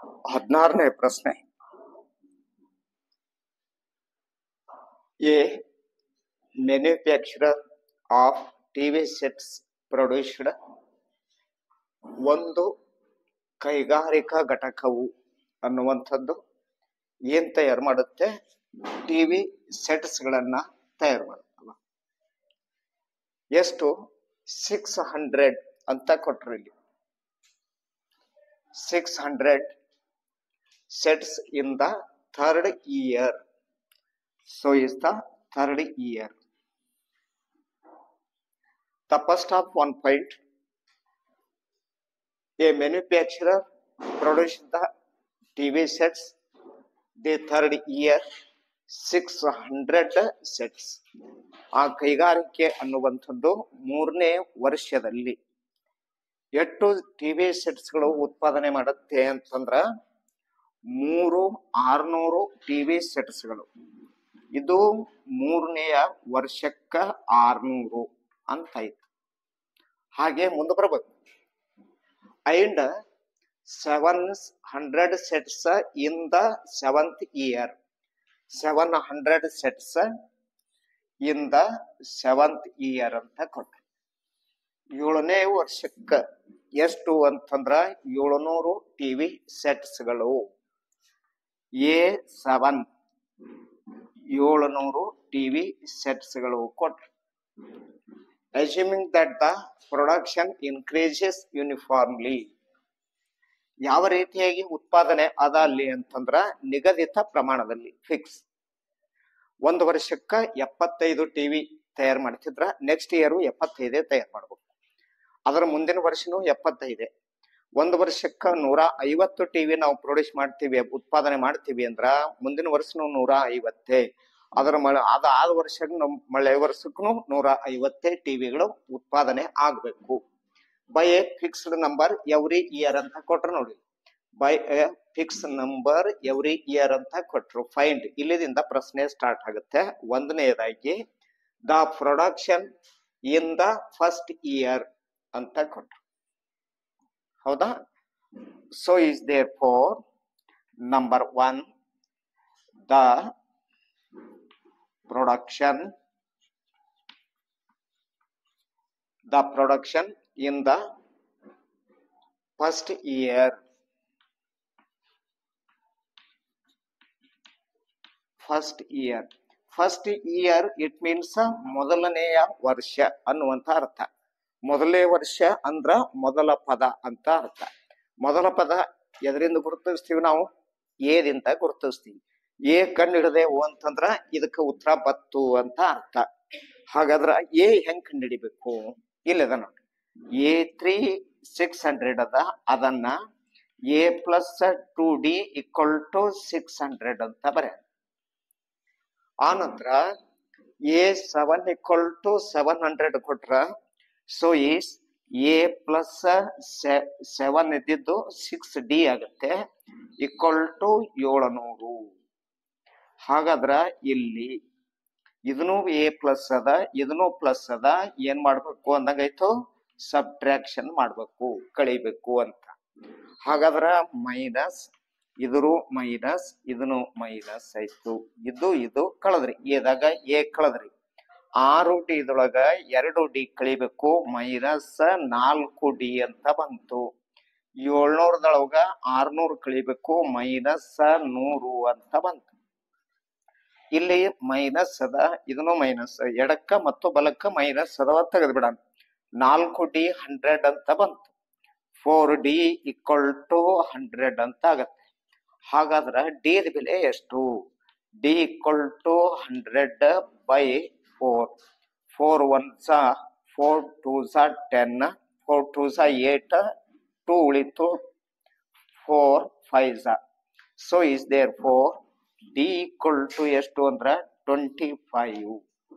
ಹದಿನಾರನೇ ಪ್ರಶ್ನೆ A manufacturer of TV sets produced ಒಂದು ಕೈಗಾರಿಕಾ ಘಟಕವು ಅನ್ನುವಂಥದ್ದು ಏನ್ ತಯಾರು ಮಾಡುತ್ತೆ ಟಿವಿ ಸೆಟ್ಸ್ ಗಳನ್ನ ತಯಾರು ಮಾಡುತ್ತಲ್ಲ ಎಷ್ಟು ಸಿಕ್ಸ್ ಹಂಡ್ರೆಡ್ ಅಂತ ಕೊಟ್ರು ಇಲ್ಲಿ six hundred sets in the third year so is the third year the first of one point a manufacturer produced the tv sets the third year 600 sets ಆ ಕೈಗಾರಿಕೆ ಅನ್ನುವಂಥದ್ದು ಮೂರನೇ ವರ್ಷದಲ್ಲಿ ಎಷ್ಟು ಟಿವಿ ಸೆಟ್ಸ್ಗಳು ಉತ್ಪಾದನೆ ಮಾಡುತ್ತೆ ಅಂತಂದ್ರ ಮೂರು ಆರ್ನೂರು ಟಿವಿ ಸೆಟ್ಸ್ಗಳು ಇದು ಮೂರನೆಯ ವರ್ಷಕ್ಕ ಆರ್ನೂರು ಅಂತ ಐತಿ ಹಾಗೆ ಮುಂದೆ ಬರ್ಬೇಕು and seven hundred sets in the seventh year seven hundred sets in the seventh year ಅಂತ ಕೊಟ್ರು ಏಳನೇ ವರ್ಷಕ್ಕ ಎಷ್ಟು ಅಂತಂದ್ರ ಏಳುನೂರು ಟಿವಿ ಸೆಟ್ಸ್ಗಳು ಎ ಸೆವೆನ್ ಏಳುನೂರು ಟಿವಿ ಸೆಟ್ಸ್ಗಳು ಕೊಟ್ರು assuming that the production increases uniformly ಯಾವ ರೀತಿಯಾಗಿ ಉತ್ಪಾದನೆ ಅದ ಅಲ್ಲಿ ಅಂತಂದ್ರ ನಿಗದಿತ ಪ್ರಮಾಣದಲ್ಲಿ ಫಿಕ್ಸ್ ಒಂದು ವರ್ಷಕ್ಕ ಎಪ್ಪತ್ತೈದು ಟಿವಿ ತಯಾರು ಮಾಡ್ತಿದ್ರ ನೆಕ್ಸ್ಟ್ ಇಯರ್ ಎಪ್ಪತ್ತೈದೇ ತಯಾರು ಮಾಡ್ಬೇಕು ಅದರ ಮುಂದಿನ ವರ್ಷನೂ ಎಪ್ಪತ್ತೈದೆ ಒಂದು ವರ್ಷಕ್ಕ ನೂರ ಐವತ್ತು ಟಿವಿ ನಾವು ಪ್ರೊಡ್ಯೂಸ್ ಮಾಡ್ತೀವಿ ಉತ್ಪಾದನೆ ಮಾಡ್ತೀವಿ ಅಂದ್ರ ಮುಂದಿನ ವರ್ಷನೂ ನೂರ ಐವತ್ತೇ ಅದರ ಮಳೆ ಅದ ಆದ ವರ್ಷ ನಮ್ ಮಳೆ ವರ್ಷಕ್ಕೂ ನೂರ ಐವತ್ತೇ ಟಿವಿಗಳು ಉತ್ಪಾದನೆ ಆಗ್ಬೇಕು by a fixed number every year ಅಂತ ಕೊಟ್ರು ನೋಡಿ by a fix number every year ಅಂತ ಕೊಟ್ರು ಫೈಂಡ್ ಇಲ್ಲಿದಿಂದ ಪ್ರಶ್ನೆ ಸ್ಟಾರ್ಟ್ ಆಗುತ್ತೆ ಒಂದನೇದಾಗಿ the production in the first year ಅಂತ ಕೊಟ್ರು ಹೌದಾ so is there for number one the production the production in the first year first year first year it means ಮೊದಲನೆಯ ವರ್ಷ ಅನ್ನುವಂತ ಅರ್ಥ ಮೊದಲನೇ ವರ್ಷ ಅಂದ್ರ ಮೊದಲ ಪದ ಅಂತ ಅರ್ಥ ಮೊದಲ ಪದ ಎದರಿಂದ ಗುರುತಿಸ್ತೀವಿ ನಾವು ಏದಿಂದ ಗುರುತಿಸ್ತೀವಿ ಎ ಕಂಡು ಹಿಡದೆವು ಅಂತಂದ್ರ ಇದಕ್ಕೆ ಉತ್ತರ ಬತ್ತು ಅಂತ ಅರ್ಥ ಹಾಗಾದ್ರ ಎ ಹೆಂಗ್ ಕಂಡು ಹಿಡಿಬೇಕು ಇಲ್ಲದ ನೋಡಿ ಎ ತ್ರೀ ಸಿಕ್ಸ್ ಹಂಡ್ರೆಡ್ ಅದ ಅದನ್ನ a plus two d equal to six hundred ಅಂತ ಬರ ಆ ನಂತರ a seven equal to seven hundred ಕೊಟ್ರ so is a plus seven ಇದ್ದಿದ್ದು ಸಿಕ್ಸ್ ಡಿ ಆಗುತ್ತೆ ಈಕ್ವಲ್ ಟು ಏಳುನೂರು ಹಾಗಾದ್ರ ಇಲ್ಲಿ ಇದನ್ನು ಎ ಪ್ಲಸ್ ಅದ ಇದನ್ನು ಪ್ಲಸ್ ಅದ ಏನ್ ಮಾಡ್ಬೇಕು ಅಂದಂಗಾಯ್ತು ಸಬ್ಟ್ರಾಕ್ಷನ್ ಮಾಡ್ಬೇಕು ಕಳಿಬೇಕು ಅಂತ ಹಾಗಾದ್ರ ಮೈನಸ್ ಇದ್ರು ಮೈನಸ್ ಇದನ್ನು ಮೈನಸ್ ಆಯ್ತು ಇದು ಇದು ಕಳದ್ರಿ ಎದಾಗ ಎ ಕಳದ್ರಿ ಆರು ಡಿ ಇದೊಳಗ ಎರಡು ಡಿ ಕಳಿಬೇಕು ಮೈನಸ್ ನಾಲ್ಕು ಡಿ ಅಂತ ಬಂತು ಏಳ್ನೂರದೊಳಗ ಆರ್ನೂರು ಕಳಿಬೇಕು ಮೈನಸ್ ನೂರು ಅಂತ ಬಂತು ಇಲ್ಲಿ ಮೈನಸ್ ಅದ ಇದನ್ನು ಮೈನಸ್ ಎಡಕ್ಕ ಮತ್ತು ಬಲಕ್ಕ ಮೈನಸ್ ಅದಾವ ತೆಗೆದು ಬಿಡೋಣ ನಾಲ್ಕು ಡಿ ಹಂಡ್ರೆಡ್ ಅಂತ ಬಂತು four d equal to hundred ಅಂತ ಆಗತ್ತೆ ಹಾಗಾದ್ರ ಡಿ ದ ಬೆಲೆ ಎಷ್ಟು d equal to hundred by four four one ಸಾ ಫೋರ್ ಟೂ ಸಾ ಟೆನ್ ಫೋರ್ ಟೂ ಸಾ ಏಟ್ ಟೂ ಉಳಿತು ಫೋರ್ ಫೈವ್ ಸಾ so is there four d equal to ಎಷ್ಟು ಅಂದ್ರ ಟ್ವೆಂಟಿ ಫೈವ್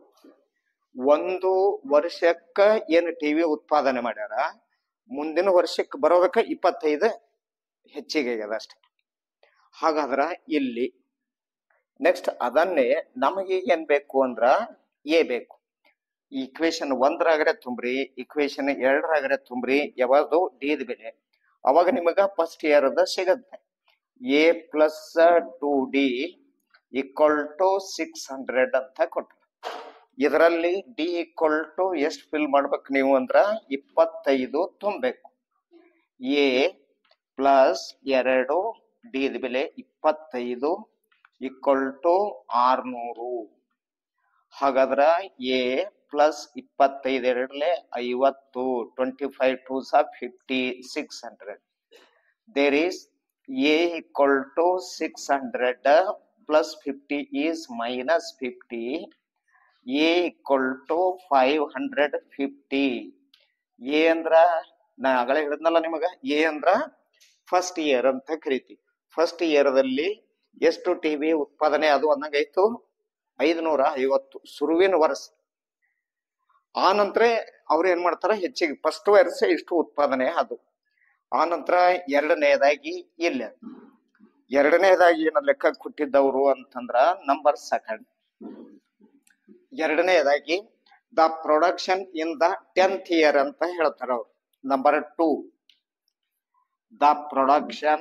ಒಂದು ವರ್ಷಕ್ಕ ಏನು ಟಿವಿ ಉತ್ಪಾದನೆ ಮಾಡ್ಯಾರ ಮುಂದಿನ ವರ್ಷಕ್ಕೆ ಬರೋದಕ್ಕ ಇಪ್ಪತ್ತೈದು ಹೆಚ್ಚಿಗೆ ಆಗ್ಯದ ಅಷ್ಟೇ ಹಾಗಾದ್ರ ಇಲ್ಲಿ ನೆಕ್ಸ್ಟ್ ಅದನ್ನೇ ನಮಗೆ ಏನ್ ಬೇಕು ಅಂದ್ರ ಎ ಬೇಕು ಇಕ್ವೇಶನ್ ಒಂದರಾಗರೆ ತುಂಬ್ರಿ ಇಕ್ವೇಶನ್ ಎರಡರಾಗರೆ ತುಂಬ್ರಿ ಯಾವುದು ಡಿ ದ ಬೆಲೆ ಅವಾಗ ನಿಮಗ ಫಸ್ಟ್ ಇಯರ್ ಅದ ಸಿಗತ್ತೆ a plus two d equal to six hundred ಅಂತ ಕೊಟ್ರು ಇದರಲ್ಲಿ ಡಿ ಈಕ್ವಲ್ ಟು ಎಷ್ಟು ಫಿಲ್ ಮಾಡ್ಬೇಕು ನೀವು ಅಂದ್ರ ಇಪ್ಪತ್ತೈದು ತುಂಬಬೇಕು ಎ ಪ್ಲಸ್ ಎರಡು ಡಿ ದ ಬೆಲೆ ಇಪ್ಪತ್ತೈದು ಈಕ್ವಲ್ ಟು ಆರ್ನೂರು ಹಾಗಾದ್ರ ಎ ಪ್ಲಸ್ ಇಪ್ಪತ್ತೈದು ಎರಡಲೆ ಐವತ್ತು ಟ್ವೆಂಟಿ ಫೈವ್ ಟೂ ಸಾ fifty six hundred there is a equal to six hundred plus fifty is minus fifty a equal to five hundred fifty a ಅಂದ್ರ ನಾ ಆಗಲೇ ಹೇಳಿದ್ನಲ್ಲ ನಿಮಗ ಎ ಅಂದ್ರ ಫಸ್ಟ್ ಇಯರ್ ಅಂತ ಕರಿತೀವಿ ಫಸ್ಟ್ ಇಯರ್ದಲ್ಲಿ ಎಷ್ಟು ಟಿವಿ ಉತ್ಪಾದನೆ ಅದು ಅಂದಂಗಾಯ್ತು ಐದುನೂರ ಐವತ್ತು ಶುರುವಿನ ವರ್ಷ ಆ ನಂತರ ಅವ್ರು ಏನ್ ಮಾಡ್ತಾರ ಹೆಚ್ಚಿಗೆ ಫಸ್ಟ್ ವರ್ಷ ಇಷ್ಟು ಉತ್ಪಾದನೆ ಅದು ಆ ನಂತರ ಎರಡನೇದಾಗಿ ಇಲ್ಲ ಎರಡನೇದಾಗಿ ಏನ ಲೆಕ್ಕ ಕೊಟ್ಟಿದ್ದವರು ಅಂತಂದ್ರ ನಂಬರ್ ಸೆಕೆಂಡ್ ಎರಡನೇದಾಗಿ the production in the tenth year ಅಂತ ಹೇಳ್ತಾರ ಅವ್ರು number two the production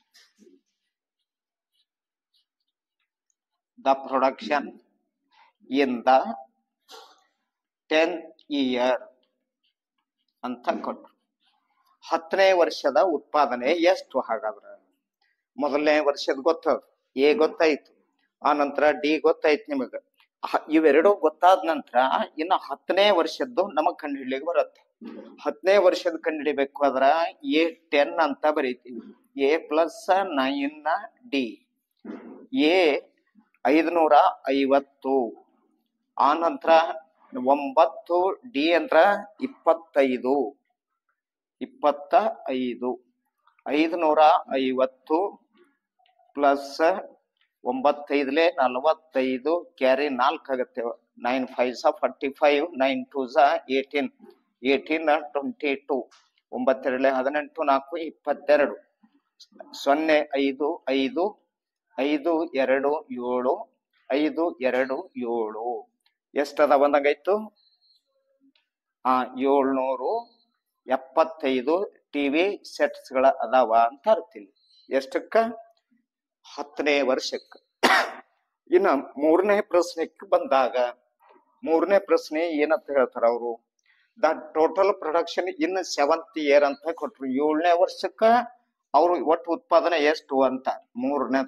the production in the tenth year ಅಂತ ಕೊಟ್ರು ಹತ್ತನೇ ವರ್ಷದ ಉತ್ಪಾದನೆ ಎಷ್ಟು ಹಾಗಾದ್ರ ಮೊದಲನೇ ವರ್ಷದ ಗೊತ್ತದ ಎ ಗೊತ್ತಾಯ್ತು ಆ ನಂತರ ಡಿ ಗೊತ್ತಾಯ್ತು ನಿಮಗ ಹ- ಇವೆರಡು ಗೊತ್ತಾದ ನಂತರ ಇನ್ನು ಹತ್ತನೇ ವರ್ಷದ್ದು ನಮಗ್ ಕಂಡುಹಿಡ್ಲಿಕ್ಕೆ ಬರುತ್ತೆ ಹತ್ತನೇ ವರ್ಷದ ಕಂಡುಹಿಡಿಬೇಕು ಅದ್ರ ಎ ಟೆನ್ ಅಂತ ಬರೀತೀವಿ a plus nine d a ಐದುನೂರ ಐವತ್ತು ಆ ನಂತರ ಒಂಬತ್ತು ಡಿ ಅಂದ್ರ ಇಪ್ಪತ್ತೈದು ಇಪ್ಪತ್ತ ಐದು ಐದುನೂರ ಐವತ್ತು ಪ್ಲಸ್ ಒಂಬತ್ತೈದಲೆ ನಲವತ್ತೈದು ಕ್ಯಾರಿ ನಾಲ್ಕು ಆಗುತ್ತೆ ನೈನ್ ಫೈವ್ ಸ ಫಾರ್ಟಿ ಫೈವ್ ನೈನ್ ಟೂ ಸ ಏಟೀನ್ ಏಟೀನ್ ಟ್ವೆಂಟಿ ಟೂ ಒಂಬತ್ತೆರಡಲೆ ಹದಿನೆಂಟು ನಾಲ್ಕು ಇಪ್ಪತ್ತೆರಡು ಸೊನ್ನೆ ಐದು ಐದು ಐದು ಎರಡು ಏಳು ಐದು ಎರಡು ಏಳು ಎಷ್ಟದ ಬಂದಂಗಾಯ್ತು ಆ ಏಳ್ನೂರು ಎಪ್ಪತ್ತೈದು ಟಿವಿ ಸೆಟ್ಸ್ ಗಳ ಅದಾವ ಅಂತ ಅರ್ತಿಲ್ಲ ಎಷ್ಟಕ್ಕ ಹತ್ತನೇ ವರ್ಷಕ್ಕ ಇನ್ನ ಮೂರನೇ ಪ್ರಶ್ನೆಕ್ಕೆ ಬಂದಾಗ ಮೂರನೇ ಪ್ರಶ್ನೆ ಏನಂತ ಹೇಳ್ತಾರ ಅವರು the total production in seventh year ಅಂತ ಕೊಟ್ರು ಏಳನೇ ವರ್ಷಕ್ಕ ಅವರು ಒಟ್ಟು ಉತ್ಪಾದನೆ ಎಷ್ಟು ಅಂತ ಮೂರನೇ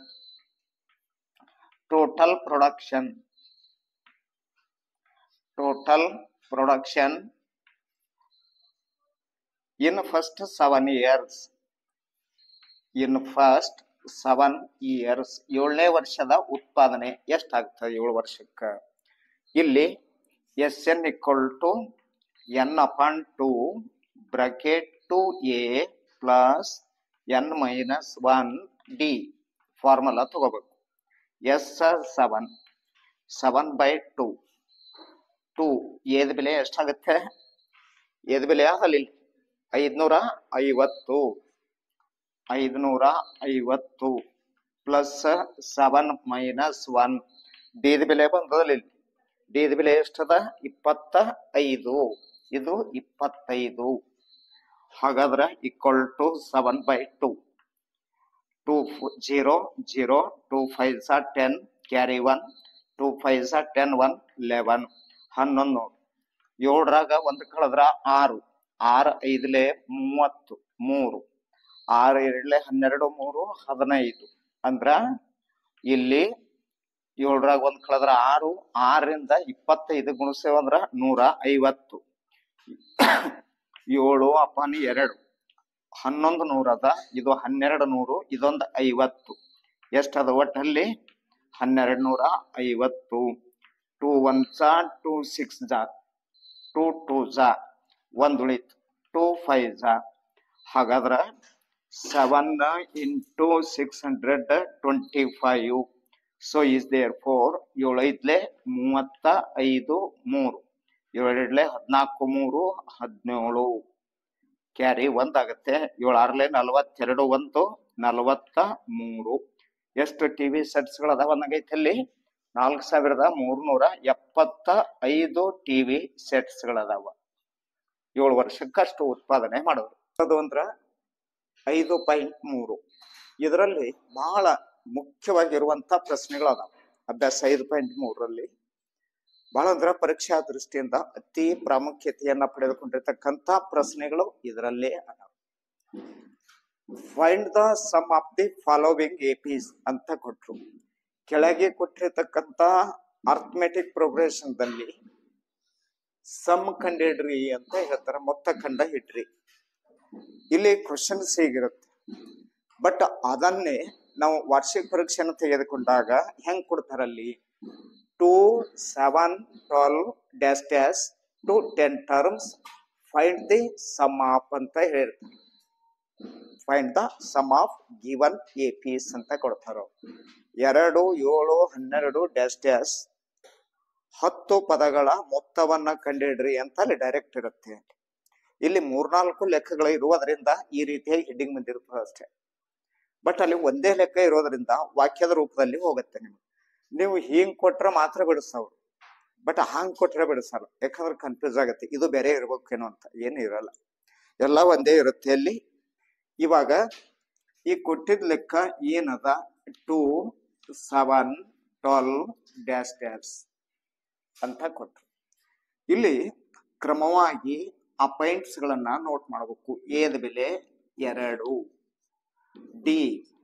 total production total production in first seven years in first seven years ಏಳನೇ ವರ್ಷದ ಉತ್ಪಾದನೆ ಎಷ್ಟಾಗ್ತದೆ ಏಳು ವರ್ಷಕ್ಕ ಇಲ್ಲಿ s N equal to N upon two bracket two A plus N minus one d formula ತಗೋಬೇಕು s seven seven by two two ಏದ ಬೆಲೆ ಎಷ್ಟಾಗುತ್ತೆ ಏದ ಬೆಲೆ ಆಗಲಿಲ್ಲ ಐದ್ನೂರ ಐವತ್ತು ಐದ್ನೂರ ಐವತ್ತು ಪ್ಲಸ್ ಸೆವೆನ್ ಮೈನಸ್ ಒನ್ ಡಿದ ಬೆಲೆ ಬಂದದಲ್ಲಿ ಡಿದ ಬೆಲೆ ಎಷ್ಟದ ಇಪ್ಪತ್ತ ಐದು ಇದು ಇಪ್ಪತ್ತೈದು ಹಾಗಾದ್ರೆ equal to seven by two two zero zero two five ಸ ten carry one two five ಸ ಟೆನ್ ಒನ್ ಲೆವೆನ್ ಹನ್ನೊಂದು ಏಳರಾಗ ಒಂದು ಕಳೆದ್ರ ಆರು ಆರು ಐದಲೆ ಮೂವತ್ತು ಮೂರು ಆರು ಎರಡ್ಲೆ ಹನ್ನೆರಡು ಮೂರು ಹದಿನೈದು ಅಂದ್ರ ಇಲ್ಲಿ ಏಳರಾಗ ಒಂದ್ ಕಳೆದ್ರ ಆರು ಆರರಿಂದ ಇಪ್ಪತ್ತೈದು ಗುಣಿಸ್ತೇವೆ ಅಂದ್ರ ನೂರ ಐವತ್ತು ಏಳು ಅಪಾನ್ ಎರಡು ಹನ್ನೊಂದು ನೂರದ ಇದು ಹನ್ನೆರಡು ನೂರು ಇದೊಂದು ಐವತ್ತು ಎಷ್ಟದ ಒಟ್ಟಲ್ಲಿ ಹನ್ನೆರಡು ನೂರ ಐವತ್ತು ಟೂ ಒನ್ ಝಾ ಟೂ ಸಿಕ್ಸ್ ಝಾ ಟೂ ಟೂ ಝಾ ಒಂದು ಉಳಿತು ಟೂ ಫೈವ್ ಝಾ ಹಾಗಾದ್ರ seven into six hundred twenty five so is there four ಏಳು ಐದ್ಲೆ ಮೂವತ್ತ ಐದು ಮೂರು ಏಳೆರಡ್ಲೆ ಹದಿನಾಲ್ಕು ಮೂರು ಹದಿನೇಳು ಕ್ಯಾರಿ ಒಂದಾಗತ್ತೆ ಏಳು ಆರ್ಲೆ ನಲವತ್ತೆರಡು ಒಂದು ನಲವತ್ತ ಮೂರು ಎಷ್ಟು ಟಿವಿ ಸೆಟ್ಸ್ ಗಳದಾವ ಅನ್ನಂಗೈತೆ ಅಲ್ಲಿ ನಾಲ್ಕು ಸಾವಿರದ ಮೂರ್ನೂರ ಎಪ್ಪತ್ತ ಐದು ಟಿವಿ ಸೆಟ್ಸ್ ಗಳದಾವ ಏಳು ವರ್ಷಕ್ಕಷ್ಟು ಉತ್ಪಾದನೆ ಮಾಡೋದು ಅದು ಅಂದ್ರ ಐದು ಪಾಯಿಂಟ್ ಮೂರು ಇದರಲ್ಲಿ ಬಹಳ ಮುಖ್ಯವಾಗಿರುವಂತ ಪ್ರಶ್ನೆಗಳು ಅದಾವ ಅಭ್ಯಾಸ ಐದು ಪಾಯಿಂಟ್ ಮೂರರಲ್ಲಿ ಬಹಳ ಅಂದ್ರ ಪರೀಕ್ಷಾ ದೃಷ್ಟಿಯಿಂದ ಅತಿ ಪ್ರಾಮುಖ್ಯತೆಯನ್ನ ಪಡೆದುಕೊಂಡಿರ್ತಕ್ಕಂತ ಪ್ರಶ್ನೆಗಳು ಇದರಲ್ಲೇ ಅದಾವ find the sum of the following APs ಅಂತ ಕೊಟ್ರು ಕೆಳಗೆ ಕೊಟ್ಟಿರ್ತಕ್ಕಂತ ಅರ್ಥಮೆಟಿಕ್ ಪ್ರೋಗ್ರೆಷನ್ ದಲ್ಲಿ ಸಮ್ ಕಂಡಿಡ್ರಿ ಅಂತ ಹೇಳ್ತಾರೆ ಮೊತ್ತ ಕಂಡ ಹಿಡ್ರಿ ಇಲ್ಲಿ ಕ್ವಶನ್ಸ್ ಹೇಗಿರುತ್ತೆ ಬಟ್ ಅದನ್ನೇ ನಾವು ವಾರ್ಷಿಕ ಪರೀಕ್ಷೆಯನ್ನು ತೆಗೆದುಕೊಂಡಾಗ ಹೆಂಗ್ ಕೊಡ್ತಾರಲ್ಲಿ two seven twelve dash dash to ten terms find the sum of ಅಂತ ಹೇಳಿರ್ತಾರೆ find the sum of given APs ಅಂತ ಕೊಡ್ತಾರ ಎರಡು ಏಳು ಹನ್ನೆರಡು ಡ್ಯಾಶ್ ಡ್ಯಾಶ್ ಹತ್ತು ಪದಗಳ ಮೊತ್ತವನ್ನ ಕಂಡಿಡ್ರಿ ಅಂತ ಅಲ್ಲಿ ಡೈರೆಕ್ಟ್ ಇರುತ್ತೆ ಇಲ್ಲಿ ಮೂರ್ನಾಲ್ಕು ಲೆಕ್ಕಗಳು ಇರುವುದರಿಂದ ಈ ರೀತಿಯಾಗಿ ಹೆಡ್ಡಿಂಗ್ ಬಂದಿರ್ತದೆ ಅಷ್ಟೇ ಬಟ್ ಅಲ್ಲಿ ಒಂದೇ ಲೆಕ್ಕ ಇರೋದ್ರಿಂದ ವಾಕ್ಯದ ರೂಪದಲ್ಲಿ ಹೋಗುತ್ತೆ ನಿಮ್ಗೆ ನೀವು ಹಿಂಗ್ ಕೊಟ್ರೆ ಮಾತ್ರ ಬಿಡಿಸ್ತಾವ್ರು ಬಟ್ ಹಾಂಗ್ ಕೊಟ್ರೆ ಬಿಡಿಸಲ್ಲ ಯಾಕಂದ್ರೆ ಕನ್ಫ್ಯೂಸ್ ಆಗುತ್ತೆ ಇದು ಬೇರೆ ಇರ್ಬೇಕೇನೋ ಅಂತ ಏನು ಇರಲ್ಲ ಎಲ್ಲ ಒಂದೇ ಇರುತ್ತೆ ಅಲ್ಲಿ ಇವಾಗ ಈ ಕೊಟ್ಟಿದ್ ಲೆಕ್ಕ ಏನದ two seven twelve dash dash ಅಂತ ಕೊಟ್ರು ಇಲ್ಲಿ ಕ್ರಮವಾಗಿ ಆ ಪಾಯಿಂಟ್ಸ್ ಗಳನ್ನ ನೋಟ್ ಮಾಡಬೇಕು ಏದ ಬೆಲೆ ಎರಡು ಡಿ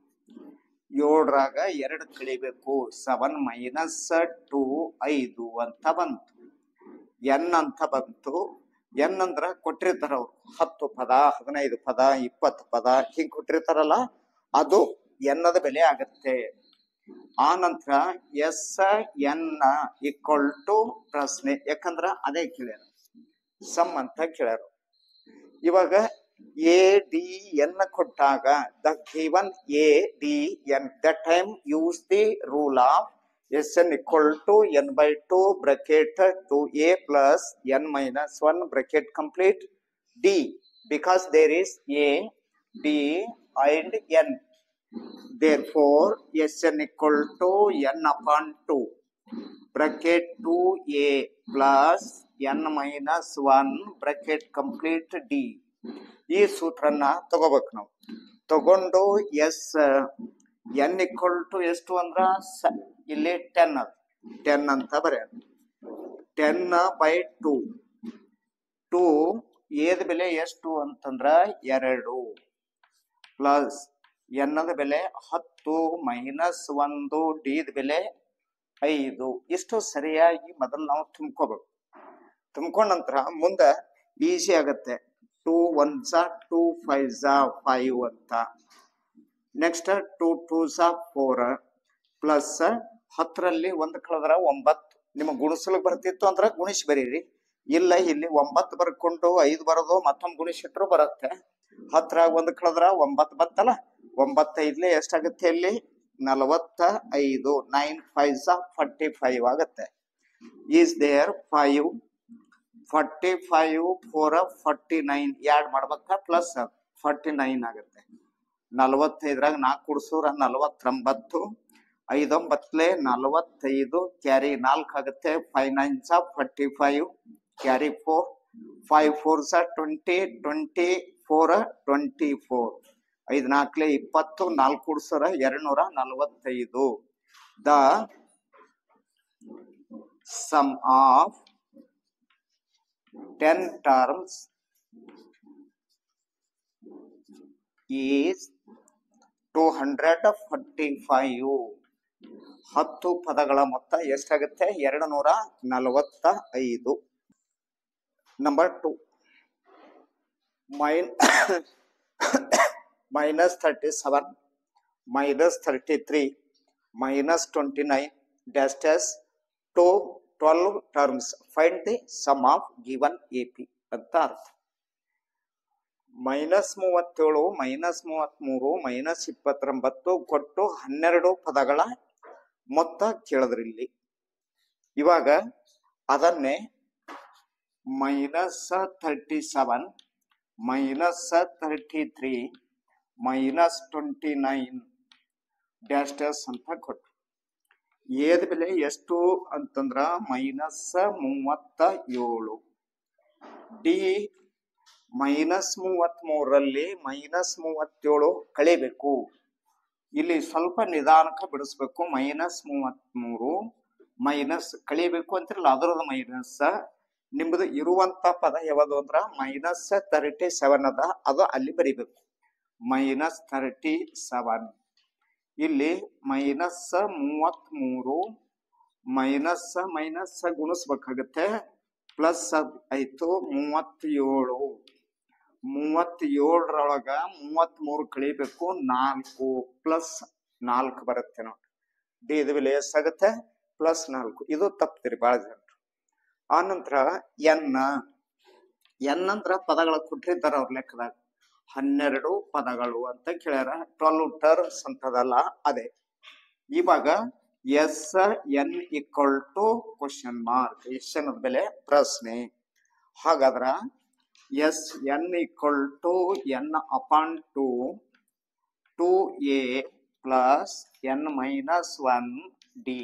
ಏಳರಾಗ ಎರಡು ಕಳಿಬೇಕು ಸೆವೆನ್ ಮೈನಸ್ ಟು ಐದು ಅಂತ ಬಂತು ಎನ್ ಅಂತ ಬಂತು ಎನ್ ಅಂದ್ರ ಕೊಟ್ಟಿರ್ತಾರ ಅವ್ರು ಹತ್ತು ಪದ ಹದಿನೈದು ಪದ ಇಪ್ಪತ್ತು ಪದ ಹಿಂಗ್ ಕೊಟ್ಟಿರ್ತಾರಲ್ಲ ಅದು ಎನ್ನದ ಬೆಲೆ ಆಗತ್ತೆ ಆ ನಂತರ ಎಸ್ ಎನ್ ಈಕ್ವಲ್ ಟು ಪ್ರಶ್ನೆ ಯಾಕಂದ್ರ ಅದೇ ಕೇಳ್ಯಾರ ಸಮ್ ಅಂತ ಕೇಳ್ಯಾರ ಇವಾಗ ಎ ಡಿ ಎನ್ ಕೊಟ್ಟಾಗ the given a d n the time use the rule of s N equal to n by two bracket two A plus N minus one bracket complete d because there is a d and n therefore sn equal to n upon 2 bracket 2a plus n minus 1 bracket complete d ಈ ಸೂತ್ರನ ತಗೋಬೇಕು ನಾವು ತಗೊಂಡು S N equal to ಎಷ್ಟು ಅಂದ್ರ ಸ ಇಲ್ಲಿ ten ಅದು ten ಅಂತ ಬರೆಯೋಣ ಟೆನ್ ಬೈ ಟೂ ಟೂ ಏದ ಬೆಲೆ ಎಷ್ಟು ಅಂತಂದ್ರ ಎರಡು ಪ್ಲಸ್ ಎನ್ನದ ಬೆಲೆ ಹತ್ತು ಮೈನಸ್ ಒಂದು ಡಿದ ಬೆಲೆ ಐದು ಇಷ್ಟು ಸರಿಯಾಗಿ ಮೊದಲು ನಾವು ತುಂಬ್ಕೋಬೇಕು ತುಂಬ್ಕೊಂಡ ನಂತರ ಮುಂದೆ ಈಸಿ ಆಗತ್ತೆ ಟೂ ಒನ್ ಝಾ ಟೂ ಫೈವ್ ಝಾ ಫೈವ್ ಅಂತ ನೆಕ್ಸ್ಟ್ ಟೂ ಟೂ ಝಾ ಫೋರ್ ಪ್ಲಸ್ ಹತ್ತರಲ್ಲಿ ಒಂದು ಕಳೆದ್ರ ಒಂಬತ್ತು ನಿಮಗೆ ಗುಣಿಸಲಿಕ್ಕೆ ಬರ್ತಿತ್ತು ಅಂದ್ರೆ ಗುಣಿಸಿ ಬರೀರಿ ಇಲ್ಲ ಇಲ್ಲಿ ಒಂಬತ್ತು ಬರ್ಕೊಂಡು ಐದು ಬರೋದು ಮತ್ತೊಮ್ಮೆ ಗುಣಿಸಿಟ್ರು ಬರುತ್ತೆ ಹತ್ತರಾಗ ಒಂದು ಕಳೆದ್ರ ಒಂಬತ್ತು ಬತ್ತಲ್ಲ ಒಂಬತ್ತೈದ್ಲೆ ಎಷ್ಟಾಗುತ್ತೆ ಇಲ್ಲಿ ನಲವತ್ತ ಐದು ನೈನ್ ಫೈವ್ ಸ ಫಾರ್ಟಿ ಫೈವ್ ಆಗುತ್ತೆ is there five forty five four forty nine add ಮಾಡ್ಬೇಕಾ ಪ್ಲಸ್ ಫಾರ್ಟಿ ನೈನ್ ಆಗುತ್ತೆ ನಲವತ್ತೈದ್ರಾಗ ನಾಲ್ಕು ಕುಡ್ಸೂರ ನಲವತ್ತೊಂಬತ್ತು ಐದೊಂಬತ್ತಲೆ ನಲವತ್ತೈದು ಕ್ಯಾರಿ ನಾಲ್ಕು ಆಗುತ್ತೆ ಫೈವ್ ನೈನ್ ಸ forty five carry four five four ಸ twenty twenty four twenty four ಐದು ನಾಲ್ಕಲೆ ಇಪ್ಪತ್ತು ನಾಲ್ಕು ಕುಡ್ಸರ ಎರಡ್ನೂರ ನಲವತ್ತೈದು the sum of ten terms is two hundred forty five ಹತ್ತು ಪದಗಳ ಮೊತ್ತ ಎಷ್ಟಾಗುತ್ತೆ ಎರಡು ನೂರ ನಲವತ್ತ ಐದು ನಂಬರ್ ಟು ಮೈನ್ minus 37 minus 33 minus 29 dash dash to 12 terms find the sum of given AP ಅಂತ ಅರ್ಥ ಮೈನಸ್ ಮೂವತ್ತೇಳು ಮೈನಸ್ ಮೂವತ್ಮೂರು ಮೈನಸ್ ಇಪ್ಪತ್ತೊಂಬತ್ತು ಕೊಟ್ಟು ಹನ್ನೆರಡು ಪದಗಳ ಮೊತ್ತ ಕೇಳಿದ್ರಿ ಇಲ್ಲಿ ಇವಾಗ ಅದನ್ನೇ minus thirty seven minus thirty three minus twenty nine dash dash ಅಂತ ಕೊಟ್ರು ಏದ ಬೆಲೆ ಎಷ್ಟು ಅಂತಂದ್ರ ಮೈನಸ್ ಮೂವತ್ತ ಏಳು ಡಿ ಮೈನಸ್ ಮೂವತ್ತ್ ಮೂರರಲ್ಲಿ ಮೈನಸ್ ಮೂವತ್ತೇಳು ಕಳಿಬೇಕು ಇಲ್ಲಿ ಸ್ವಲ್ಪ ನಿಧಾನಕ್ಕೆ ಬಿಡಿಸ್ಬೇಕು ಮೈನಸ್ ಮೂವತ್ಮೂರು ಮೈನಸ್ ಕಳಿಬೇಕು ಅಂತಿರಲ್ಲ ಅದರದ ಮೈನಸ್ ನಿಮ್ಮದು ಇರುವಂತ ಪದ ಯಾವುದು ಅಂದ್ರ ಮೈನಸ್ ತರ್ಟಿ ಸೆವೆನ್ ಅದ ಅದು ಅಲ್ಲಿ ಬರಿಬೇಕು ಮೈನಸ್ ತರ್ಟಿ ಸೆವೆನ್ ಇಲ್ಲಿ ಮೈನಸ್ ಮೂವತ್ಮೂರು ಮೈನಸ್ ಮೈನಸ್ ಗುಣಿಸ್ಬೇಕಾಗತ್ತೆ ಪ್ಲಸ್ ಆಯ್ತು ಮೂವತ್ತೇಳು ಮೂವತ್ತೇಳರೊಳಗ ಮೂವತ್ಮೂರು ಕಳಿಬೇಕು ನಾಲ್ಕು ಪ್ಲಸ್ ನಾಲ್ಕು ಬರುತ್ತೆ ನೋಡಿ ಡಿ ಇದು ಬೆಲೆ ಎಷ್ಟಾಗುತ್ತೆ ಪ್ಲಸ್ ನಾಲ್ಕು ಇದು ತಪ್ತೀರಿ ಬಹಳ ಜನರು ಆನಂತರ ಎನ್ ಎನ್ ಅಂದ್ರ ಪದಗಳ ಕೊಟ್ಟಿರ್ತಾರ ಅವ್ರ ಲೆಕ್ಕದಾಗ ಹನ್ನೆರಡು ಪದಗಳು ಅಂತ ಕೇಳ್ಯಾರ ಟ್ವೆಲ್ವ್ ಟರ್ಮ್ಸ್ ಅಂತದಲ್ಲ ಅದೇ ಇವಾಗ s N equal to question mark s ಅನ್ನೋದ್ ಬೆಲೆ ಪ್ರಶ್ನೆ ಹಾಗಾದ್ರ s N equal to N upon two two A plus N minus one d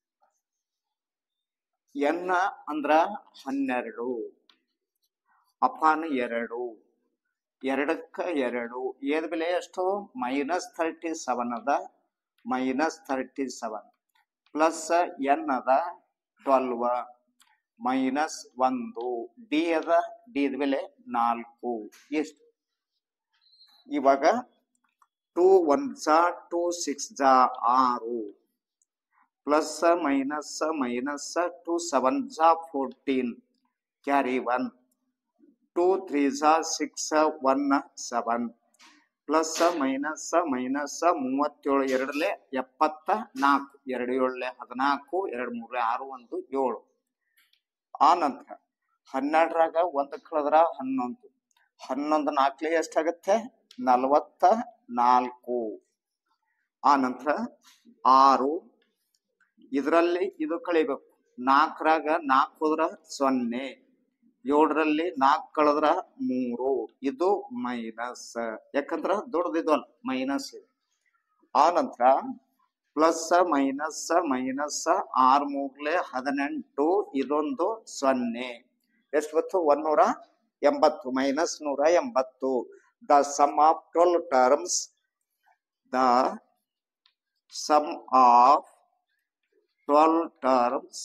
n ಅಂದ್ರ ಹನ್ನೆರಡು ಅಪಾನ್ ಎರಡು ಎರಡಕ್ಕ ಎರಡು ಏದ್ ಬೆಲೆ ಎಷ್ಟು ಮೈನಸ್ ಥರ್ಟಿ ಸೆವೆನ್ ಅದ minus thirty seven plus n ಅದ ಟ್ವೆಲ್ವ್ ಮೈನಸ್ ಒಂದು ಡಿ ಅದ ಡಿ ದ ಬೆಲೆ ನಾಲ್ಕು ಎಷ್ಟು ಇವಾಗ ಟೂ ಒನ್ ಜಾ ಟೂ ಸಿಕ್ಸ್ ಜಾ ಆರು plus minus minus two seven ಜಾ fourteen carry one two three ಜಾ six one seven plus minus minus ಮೂವತ್ತೇಳು ಎರಡಲೆ ಎಪ್ಪತ್ತ ನಾಲ್ಕು ಎರಡು ಏಳಲೆ ಹದಿನಾಲ್ಕು ಎರಡು ಮೂರಲೆ ಆರು ಒಂದು ಏಳು ಆ ನಂತರ ಹನ್ನೆರಡರಾಗ ಒಂದು ಕಳೆದ್ರ ಹನ್ನೊಂದು ಹನ್ನೊಂದು ನಾಲ್ಕಲೆ ಎಷ್ಟಾಗತ್ತೆ ನಲವತ್ತ ನಾಲ್ಕು ಆ ನಂತರ ಆರು ಇದರಲ್ಲಿ ಇದು ಕಳಿಬೇಕು ನಾಲ್ಕರಾಗ ನಾಲ್ಕು ಹೋದ್ರ ಸೊನ್ನೆ ಏಳರಲ್ಲಿ ನಾಲ್ಕು ಕಳೆದ್ರ ಮೂರು ಇದು ಮೈನಸ್ ಯಾಕಂದ್ರ ದೊಡ್ಡದಿದ್ವಲ್ಲ ಮೈನಸ್ ಇದೆ ಆ ನಂತರ ಪ್ಲಸ್ ಮೈನಸ್ ಮೈನಸ್ ಆರ್ ಮೂರ್ಲೆ ಹದಿನೆಂಟು ಇದೊಂದು ಸೊನ್ನೆ ಎಷ್ಟು ಬತ್ತು ಒಂದೂರ ಎಂಬತ್ತು ಮೈನಸ್ ನೂರ ಎಂಬತ್ತು the sum of twelve terms the sum of twelve terms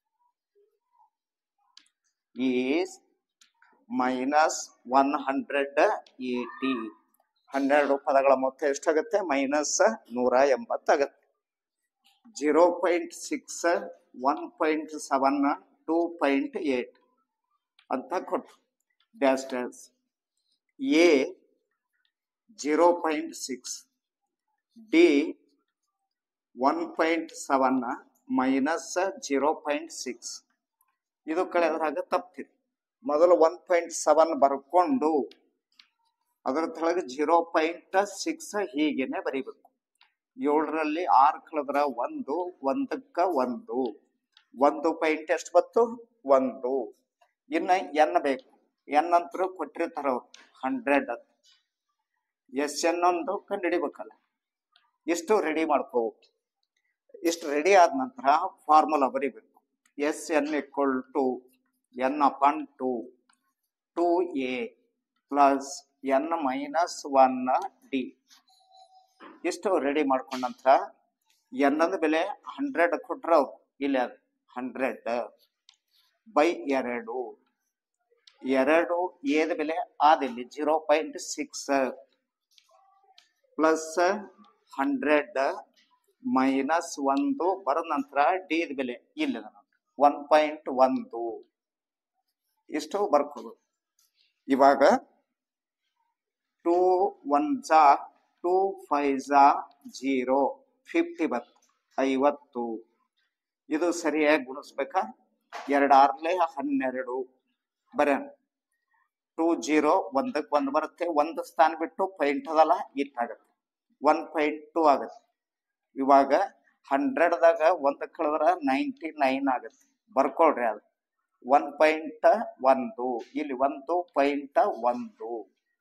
is minus one hundred eighty ಹನ್ನೆರಡು ಪದಗಳ ಮೊತ್ತ ಎಷ್ಟಾಗುತ್ತೆ ಮೈನಸ್ ನೂರ ಎಂಬತ್ತಾಗತ್ತೆ zero point six one point seven two point eight ಅಂತ ಕೊಟ್ಟು dash dash a zero point six d one point seven minus zero point six ಇದು ಕಳೆದ್ರಾಗ ತಪ್ತಿರಿ ಮೊದಲು ಒನ್ ಪಾಯಿಂಟ್ ಸೆವೆನ್ ಬರ್ಕೊಂಡು ಅದರ ಕೆಳಗೆ ಜೀರೋ ಪಾಯಿಂಟ್ ಸಿಕ್ಸ್ ಹೀಗೇನೆ ಬರಿಬೇಕು ಏಳರಲ್ಲಿ ಆರು ಕಳೆದ್ರ ಒಂದು ಒಂದಕ್ಕ ಒಂದು ಒಂದು ಪಾಯಿಂಟ್ ಎಷ್ಟು ಬತ್ತು ಒಂದು ಇನ್ನ ಎನ್ ಬೇಕು ಎನ್ ಅಂತರೂ ಕೊಟ್ಟಿರ್ತಾರ ಅವ್ರು ಹಂಡ್ರೆಡ್ ಅಂತ ಎಸ್ ಎನ್ ಒಂದು ಕಂಡು ಹಿಡಿಬೇಕಲ್ಲ ಇಷ್ಟು ರೆಡಿ ಮಾಡ್ಕೋಬೇಕು ಇಷ್ಟು ರೆಡಿ ಆದ ನಂತರ ಫಾರ್ಮುಲಾ ಬರಿಬೇಕು s N equal to N upon two two A plus N minus one d ಇಷ್ಟು ರೆಡಿ ಮಾಡ್ಕೊಂಡ ನಂತರ ಎನ್ನದ ಬೆಲೆ ಹಂಡ್ರೆಡ್ ಕೊಟ್ರ ಅವ್ರು ಇಲ್ಲಿ ಅದು ಹಂಡ್ರೆಡ್ ಬೈ ಎರಡು ಎರಡು ಏದ ಬೆಲೆ ಆದಿಲ್ಲಿ zero point six plus hundred minus ಒಂದು ಬರದ ನಂತರ ಡಿ ದ ಬೆಲೆ ಇಲ್ಲಿದೆ ನೋಡಿ ಒನ್ ಪಾಯಿಂಟ್ ಒಂದು ಇಷ್ಟು ಬರ್ಕೋದು ಇವಾಗ ಟೂ ಒನ್ ಜಾ ಟೂ ಫೈವ್ ಜಾ ಜೀರೋ ಫಿಫ್ಟಿ ಬತ್ತು ಐವತ್ತು ಇದು ಸರಿಯಾಗಿ ಗುಣಿಸ್ಬೇಕಾ ಎರಡು ಆರ್ಲೆ ಹನ್ನೆರಡು ಬರ ಟೂ ಜೀರೋ ಒಂದಕ್ಕೆ ಒಂದು ಬರುತ್ತೆ ಒಂದು ಸ್ಥಾನ ಬಿಟ್ಟು ಪಾಯಿಂಟ್ ಅದಲ್ಲ ಇಟ್ಟಾಗತ್ತೆ ಒನ್ ಪಾಯಿಂಟ್ ಟೂ ಆಗತ್ತೆ ಇವಾಗ ಹಂಡ್ರೆಡ್ದಾಗ ಒಂದು ಕಳೆದ್ರ ನೈಂಟಿ ನೈನ್ ಆಗತ್ತೆ ಬರ್ಕೊಳ್ರಿ ಅದು ಒನ್ ಪಾಯಿಂಟ್ ಒಂದು ಇಲ್ಲಿ ಒಂದು ಪಾಯಿಂಟ್ ಒಂದು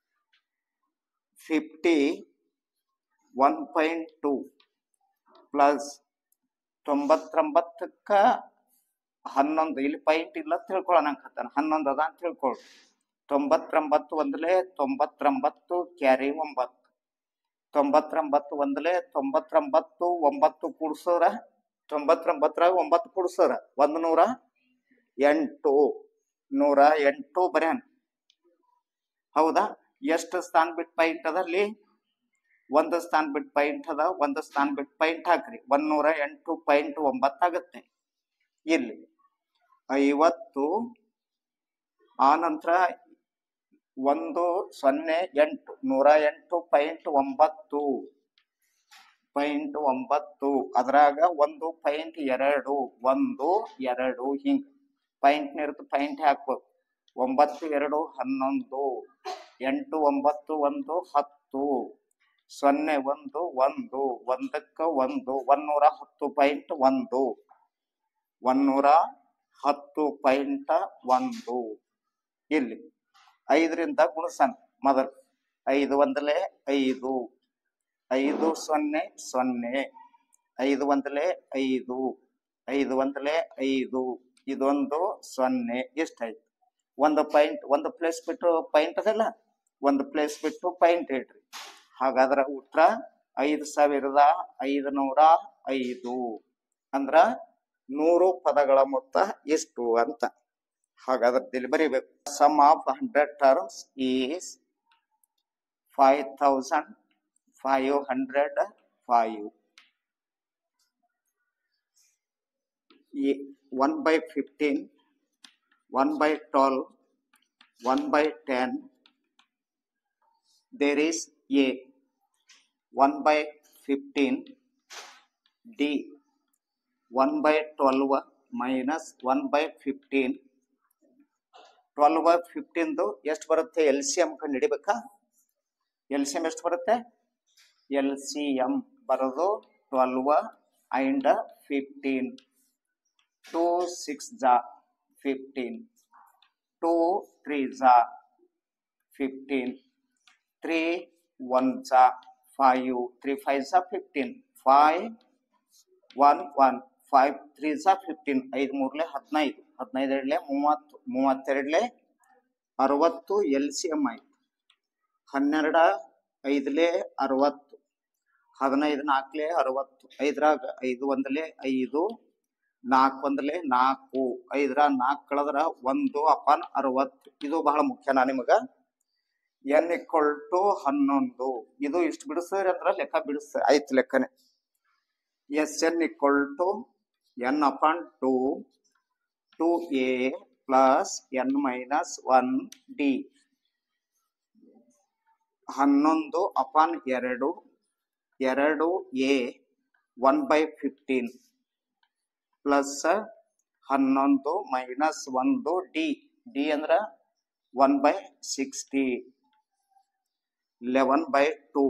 fifty one point two plus ತೊಂಬತ್ತೊಂಬತ್ತಕ್ಕ ಹನ್ನೊಂದು ಇಲ್ಲಿ ಪಾಯಿಂಟ್ ಇಲ್ಲ ಅಂತ ತಿಳ್ಕೊಳ್ಳೋಣ ಹನ್ನೊಂದು ಅದ ಅಂತ ತಿಳ್ಕೊಳ್ಳಿ ತೊಂಬತ್ತೊಂಬತ್ತು ಒಂದಲೇ ತೊಂಬತ್ತೊಂಬತ್ತು ಕ್ಯಾರಿ ಒಂಬತ್ತು ತೊಂಬತ್ತೊಂಬತ್ತು ಒಂದಲೇ ತೊಂಬತ್ತೊಂಬತ್ತು ಒಂಬತ್ತು ಕೂಡ್ಸೋರ ತೊಂಬತ್ತೊಂಬತ್ತರಾಗ ಒಂಬತ್ತು ಕೂಡ್ಸೋರ ಒಂದು ನೂರ ಎಂಟು ನೂರ ಎಂಟು ಬರ್ಯಾನ್ ಹೌದಾ ಎಷ್ಟು ಸ್ಥಾನ ಬಿಟ್ಟು ಪಾಯಿಂಟ್ ಅದ ಅಲ್ಲಿ ಒಂದು ಸ್ಥಾನ ಬಿಟ್ಟು ಪಾಯಿಂಟ್ ಅದ ಒಂದು ಸ್ಥಾನ ಬಿಟ್ಟು ಪಾಯಿಂಟ್ ಹಾಕ್ರಿ ಒಂದ್ ನೂರ ಎಂಟು ಪಾಯಿಂಟ್ ಒಂಬತ್ತು ಆಗುತ್ತೆ ಇಲ್ಲಿ ಐವತ್ತು ಆ ನಂತರ ಒಂದು ಸೊನ್ನೆ ಎಂಟು ನೂರ ಎಂಟು ಪಾಯಿಂಟ್ ಒಂಬತ್ತು ಪಾಯಿಂಟ್ ಒಂಬತ್ತು ಅದ್ರಾಗ ಒಂದು ಪಾಯಿಂಟ್ ಎರಡು ಒಂದು ಎರಡು ಹಿಂಗ್ ಪಾಯಿಂಟ್ ಇರುತ್ತೆ ಪಾಯಿಂಟ್ ಹಾಕ್ಬೇಕು ಒಂಬತ್ತು ಎರಡು ಹನ್ನೊಂದು ಎಂಟು ಒಂಬತ್ತು ಒಂದು ಹತ್ತು ಸೊನ್ನೆ ಒಂದು ಒಂದು ಒಂದಕ್ಕೆ ಒಂದು ಒಂದೂರ ಹತ್ತು ಪಾಯಿಂಟ್ ಒಂದು ಒಂದೂರ ಹತ್ತು ಪಾಯಿಂಟ್ ಒಂದು ಇಲ್ಲಿ ಐದರಿಂದ ಗುಣಸನ್ ಮೊದಲು ಐದು ಒಂದಲೇ ಐದು ಐದು ಸೊನ್ನೆ ಸೊನ್ನೆ ಐದು ಒಂದಲೇ ಐದು ಐದು ಒಂದಲೇ ಐದು ಇದೊಂದು ಸೊನ್ನೆ ಎಷ್ಟಾಯ್ತು ಒಂದು ಪಾಯಿಂಟ್ ಒಂದು ಪ್ಲೇಸ್ ಬಿಟ್ಟು ಪಾಯಿಂಟ್ ಅದಲ್ಲ ಒಂದು ಪ್ಲೇಸ್ ಬಿಟ್ಟು ಪಾಯಿಂಟ್ ಇಡ್ರಿ ಹಾಗಾದ್ರೆ ಉತ್ತರ ಐದು ಸಾವಿರದ ಐದುನೂರ ಐದು ಅಂದ್ರ ನೂರು ಪದಗಳ ಮೊತ್ತ ಎಷ್ಟು ಅಂತ ಹಾಗಾದ್ರೆ ಇಲ್ಲಿ ಬರೀಬೇಕು sum of hundred terms is five thousand five hundred five one by fifteen one by twelve one by ten there is a 1 by 15 d 1 by 12 minus 1 by 15 12 by 15 ಎಷ್ಟು ಬರುತ್ತೆ ಎಲ್ ಸಿ ಎಂ ಕಂಡು ಹಿಡಿಬೇಕಾ L C M ಎಷ್ಟು ಬರುತ್ತೆ L C M ಬರೋದು twelve and fifteen two six ಜಾ fifteen two three ಜಾ fifteen three one ಜಾ five three five ಜಾ fifteen five one one five three ಜಾ ಫಿಫ್ಟೀನ್ ಐದು ಮೂರ್ಲೆ ಹದಿನೈದು ಹದಿನೈದು ಎರಡ್ಲೆ ಮೂವತ್ತು ಮೂವತ್ತೆರಡ್ಲೆ ಅರವತ್ತು ಎಲ್ ಸಿ ಎಮ್ ಆಯ್ತು ಹನ್ನೆರಡ ಐದಲೇ ಅರವತ್ತು ಹದಿನೈದು ನಾಲ್ಕಲೆ ಅರವತ್ತು ಐದ್ರಾಗ ಐದು ಒಂದಲೇ ಐದು ನಾಲ್ಕು ಒಂದಲೇ ನಾಲ್ಕು ಐದರ ನಾಲ್ಕು ಕಳೆದ್ರ ಒಂದು ಅಪಾನ್ ಅರವತ್ತು ಇದು ಬಹಳ ಮುಖ್ಯನಾ ನಿಮಗ ಎನ್ ಇಕ್ವಲ್ ಟು ಹನ್ನೊಂದು ಇದು ಇಷ್ಟು ಬಿಡಿಸ್ರಿ ಅಂದ್ರ ಲೆಕ್ಕ ಬಿಡಿಸ್ ಆಯ್ತು ಲೆಕ್ಕನೆ s N equal to N upon two two A plus N minus one d ಹನ್ನೊಂದು ಅಪಾನ್ ಎರಡು ಎರಡು a one by fifteen plus ಹನ್ನೊಂದು ಮೈನಸ್ ಒಂದು ಡಿ ಡಿ ಅಂದ್ರ one by sixty eleven by two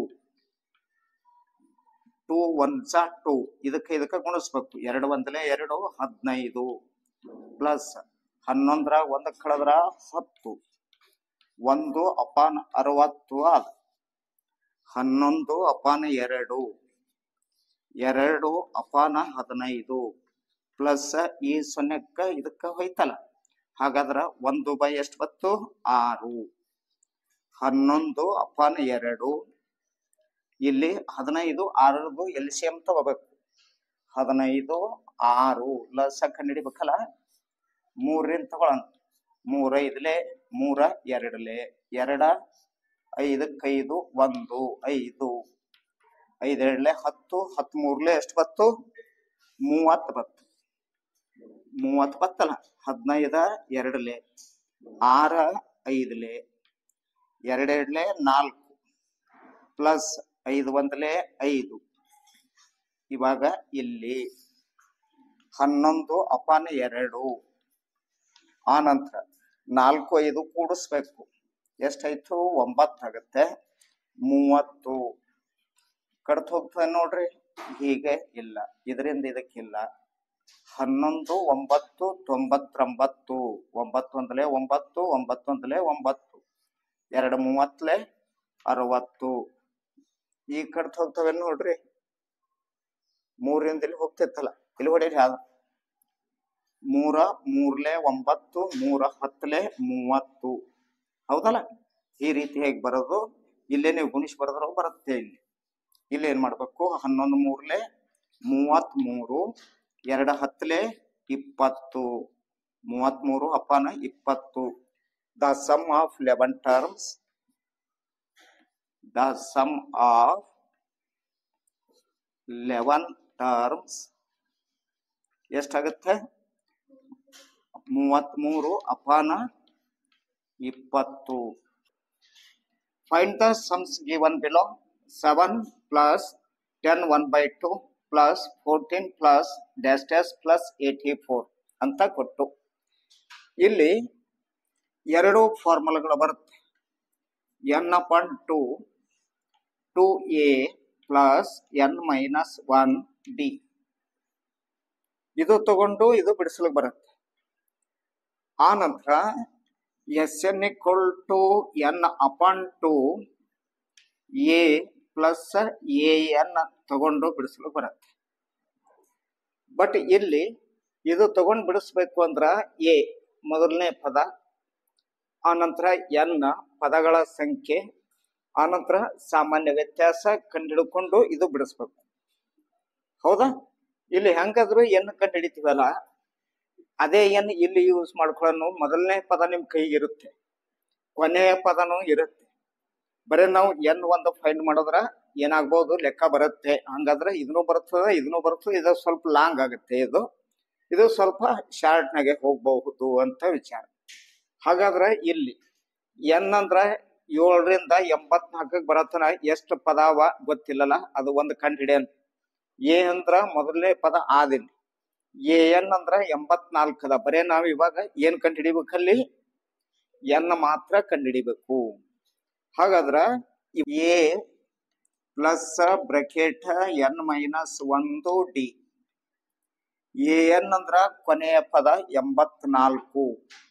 two one ಜಾ two ಇದಕ್ಕೆ ಇದಕ್ಕೆ ಗುಣಿಸ್ಬೇಕು ಎರಡು ಒಂದಲೇ ಎರಡು ಹದಿನೈದು ಪ್ಲಸ್ ಹನ್ನೊಂದರ ಒಂದಕ್ಕೆ ಕಳೆದ್ರ ಹತ್ತು ಒಂದು ಅಪಾನ್ ಅರವತ್ತು ಆದ ಹನ್ನೊಂದು ಅಪಾನ ಎರಡು ಎರಡು ಅಪಾನ ಹದಿನೈದು ಪ್ಲಸ್ ಈ ಸೊನ್ನೆಕ್ಕ ಇದಕ್ಕ ಹೋಯ್ತಲ್ಲ ಹಾಗಾದ್ರ ಒಂದು ಬೈ ಎಷ್ಟು ಬತ್ತು ಆರು ಹನ್ನೊಂದು ಅಪಾನ ಎರಡು ಇಲ್ಲಿ ಹದಿನೈದು ಆರರದು ಎಲ್ ಸಿ ಎಂ ತಗೋಬೇಕು ಹದಿನೈದು ಆರು ಲಸ ಕಂಡಿಡಿಬೇಕಲ್ಲ ಮೂರರಿಂದ ತಗೊಳಣ ಮೂರ ಐದಲೆ ಮೂರ ಎರಡಲೆ ಎರಡ ಐದಕ್ಕೈದು ಒಂದು ಐದು ಐದೆರಡಲೆ ಹತ್ತು ಹತ್ತು ಮೂರ್ಲೆ ಎಷ್ಟು ಬತ್ತು ಮೂವತ್ತು ಬತ್ತು ಮೂವತ್ತು ಬತ್ತಲ್ಲ ಹದಿನೈದ ಎರಡಲೆ ಆರ ಐದಲೆ ಎರಡೆರಡ್ಲೆ ನಾಲ್ಕು ಪ್ಲಸ್ ಐದು ಒಂದಲೆ ಐದು ಇವಾಗ ಇಲ್ಲಿ ಹನ್ನೊಂದು ಅಪಾನ ಎರಡು ಆ ನಂತರ ನಾಲ್ಕು ಐದು ಕೂಡಿಸ್ಬೇಕು ಎಷ್ಟಾಯ್ತು ಒಂಬತ್ತು ಆಗುತ್ತೆ ಮೂವತ್ತು ಕಡ್ತು ಹೋಗ್ತದೆ ನೋಡ್ರಿ ಹೀಗೆ ಇಲ್ಲ ಇದರಿಂದ ಇದಕ್ಕಿಲ್ಲ ಹನ್ನೊಂದು ಒಂಬತ್ತು ತೊಂಬತ್ತೊಂಬತ್ತು ಒಂಬತ್ತು ಒಂದಲೇ ಒಂಬತ್ತು ಒಂಬತ್ತು ಒಂದಲೇ ಒಂಬತ್ತು ಎರಡು ಮೂವತ್ತಲೆ ಅರವತ್ತು ಈ ಕಡ್ತು ಹೋಗ್ತವೆ ನೋಡ್ರಿ ಮೂರಿಂದ ಇಲ್ಲಿ ಹೋಗ್ತಿತ್ತಲ್ಲ ಇಲ್ಲಿ ಹೊಡೀರಿ ಯಾವ್ದು ಮೂರ ಮೂರ್ಲೆ ಒಂಬತ್ತು ಮೂರ ಹತ್ತಲೆ ಮೂವತ್ತು ಹೌದಲ್ಲ ಈ ರೀತಿ ಹೇಗೆ ಬರೋದು ಇಲ್ಲೇ ನೀವು ಗುಣಿಸಿ ಬರೆದ್ರು ಬರುತ್ತೆ ಇಲ್ಲಿ ಇಲ್ಲಿ ಏನ್ ಮಾಡ್ಬೇಕು ಹನ್ನೊಂದು ಮೂರ್ಲೆ ಮೂವತ್ತ್ ಮೂರು ಎರಡು ಹತ್ತಲೆ ಇಪ್ಪತ್ತು ಮೂವತ್ತ್ ಮೂರು ಅಪ್ಪನ ಇಪ್ಪತ್ತು the sum of eleven terms the sum of eleven terms ಎಷ್ಟಾಗುತ್ತೆ ಮೂವತ್ಮೂರು ಅಪಾನ ಇಪ್ಪತ್ತು find the sums given below seven plus ten one by two plus fourteen plus dash dash plus eighty four ಅಂತ ಕೊಟ್ಟು ಇಲ್ಲಿ ಎರಡು ಫಾರ್ಮುಲಾಗಳು ಬರುತ್ತೆ n upon two two A plus N minus one d ಇದು ತಗೊಂಡು ಇದು ಬಿಡಿಸ್ಲಿಕ್ಕೆ ಬರುತ್ತೆ ಆ ನಂತರ s N equal to N upon two A plus A N ತಗೊಂಡು ಬಿಡಿಸ್ಲಿಕ್ಕೆ ಬರುತ್ತೆ ಬಟ್ ಇಲ್ಲಿ ಇದು ತಗೊಂಡು ಬಿಡಿಸ್ಬೇಕು ಅಂದ್ರ ಎ ಮೊದಲನೇ ಪದ ಆನಂತರ ಎನ್ ಪದಗಳ ಸಂಖ್ಯೆ ಆನಂತರ ಸಾಮಾನ್ಯ ವ್ಯತ್ಯಾಸ ಕಂಡುಹಿಡ್ಕೊಂಡು ಇದು ಬಿಡಿಸ್ಬೇಕು ಹೌದಾ ಇಲ್ಲಿ ಹೆಂಗಾದ್ರು ಎನ್ ಕಂಡು ಹಿಡಿತೀವಲ್ಲ ಅದೇ ಎನ್ ಇಲ್ಲಿ ಯೂಸ್ ಮಾಡ್ಕೊಳ್ಳೋನು ಮೊದಲನೇ ಪದ ನಿಮ್ ಕೈಗಿರುತ್ತೆ ಕೊನೆಯ ಪದನೂ ಇರುತ್ತೆ ಬರೀ ನಾವು ಎನ್ ಒಂದು ಫೈಂಡ್ ಮಾಡೋದ್ರ ಏನಾಗ್ಬೋದು ಲೆಕ್ಕ ಬರುತ್ತೆ ಹಂಗಾದ್ರೆ ಇದನ್ನು ಬರ್ತದೆ ಇದನ್ನು ಬರ್ತದೆ ಇದು ಸ್ವಲ್ಪ ಲಾಂಗ್ ಆಗುತ್ತೆ ಇದು ಇದು ಸ್ವಲ್ಪ ಶಾರ್ಟ್ನಾಗೆ ಹೋಗಬಹುದು ಅಂತ ವಿಚಾರ ಹಾಗಾದ್ರೆ ಇಲ್ಲಿ ಎನ್ ಅಂದ್ರ ಏಳರಿಂದ ಎಂಬತ್ನಾಲ್ಕಕ್ಕೆ ಬರತನ ಎಷ್ಟು ಪದ ಅವ ಗೊತ್ತಿಲ್ಲಲ್ಲ ಅದು ಒಂದು ಕಂಡು ಹಿಡಿಯನ್ ಎ ಅಂದ್ರ ಮೊದಲನೇ ಪದ ಆದಿನ್ ಎ ಎನ್ ಅಂದ್ರ ಎಂಬತ್ನಾಲ್ಕು ಅದ ಬರೇ ನಾವ್ ಇವಾಗ ಏನ್ ಕಂಡು ಹಿಡಿಬೇಕಲ್ಲಿ ಎನ್ ಮಾತ್ರ ಕಂಡು ಹಿಡಿಬೇಕು ಹಾಗಾದ್ರ a plus bracket n minus ಒಂದು ಡಿ ಎ ಎನ್ ಅಂದ್ರ ಕೊನೆಯ ಪದ ಎಂಬತ್ನಾಲ್ಕು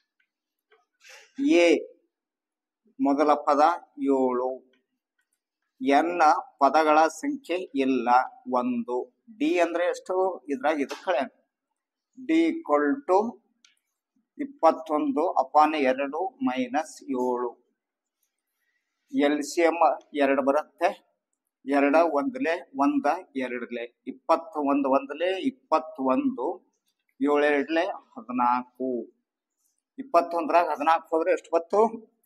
ಎ ಮೊದಲ ಪದ ಏಳು ಎನ್ ಪದಗಳ ಸಂಖ್ಯೆ ಇಲ್ಲ ಒಂದು ಡಿ ಅಂದ್ರೆ ಎಷ್ಟು ಇದ್ರಾಗ ಇದು ಕಳೆ ಡಿ ಈಕ್ವಲ್ ಟು ಇಪ್ಪತ್ತೊಂದು ಅಪಾನ ಎರಡು ಮೈನಸ್ ಏಳು ಎಲ್ ಸಿ ಎಂ ಎರಡು ಬರುತ್ತೆ ಎರಡ ಒಂದ್ಲೆ ಒಂದ ಎರಡ್ಲೆ ಇಪ್ಪತ್ತ ಒಂದು ಒಂದ್ಲೆ ಇಪ್ಪತ್ತೊಂದು ಏಳೆರಡ್ಲೆ ಹದಿನಾಲ್ಕು ಇಪ್ಪತ್ತೊಂದರಾಗ ಹದಿನಾಲ್ಕು ಹೋದ್ರೆ ಎಷ್ಟು ಬತ್ತು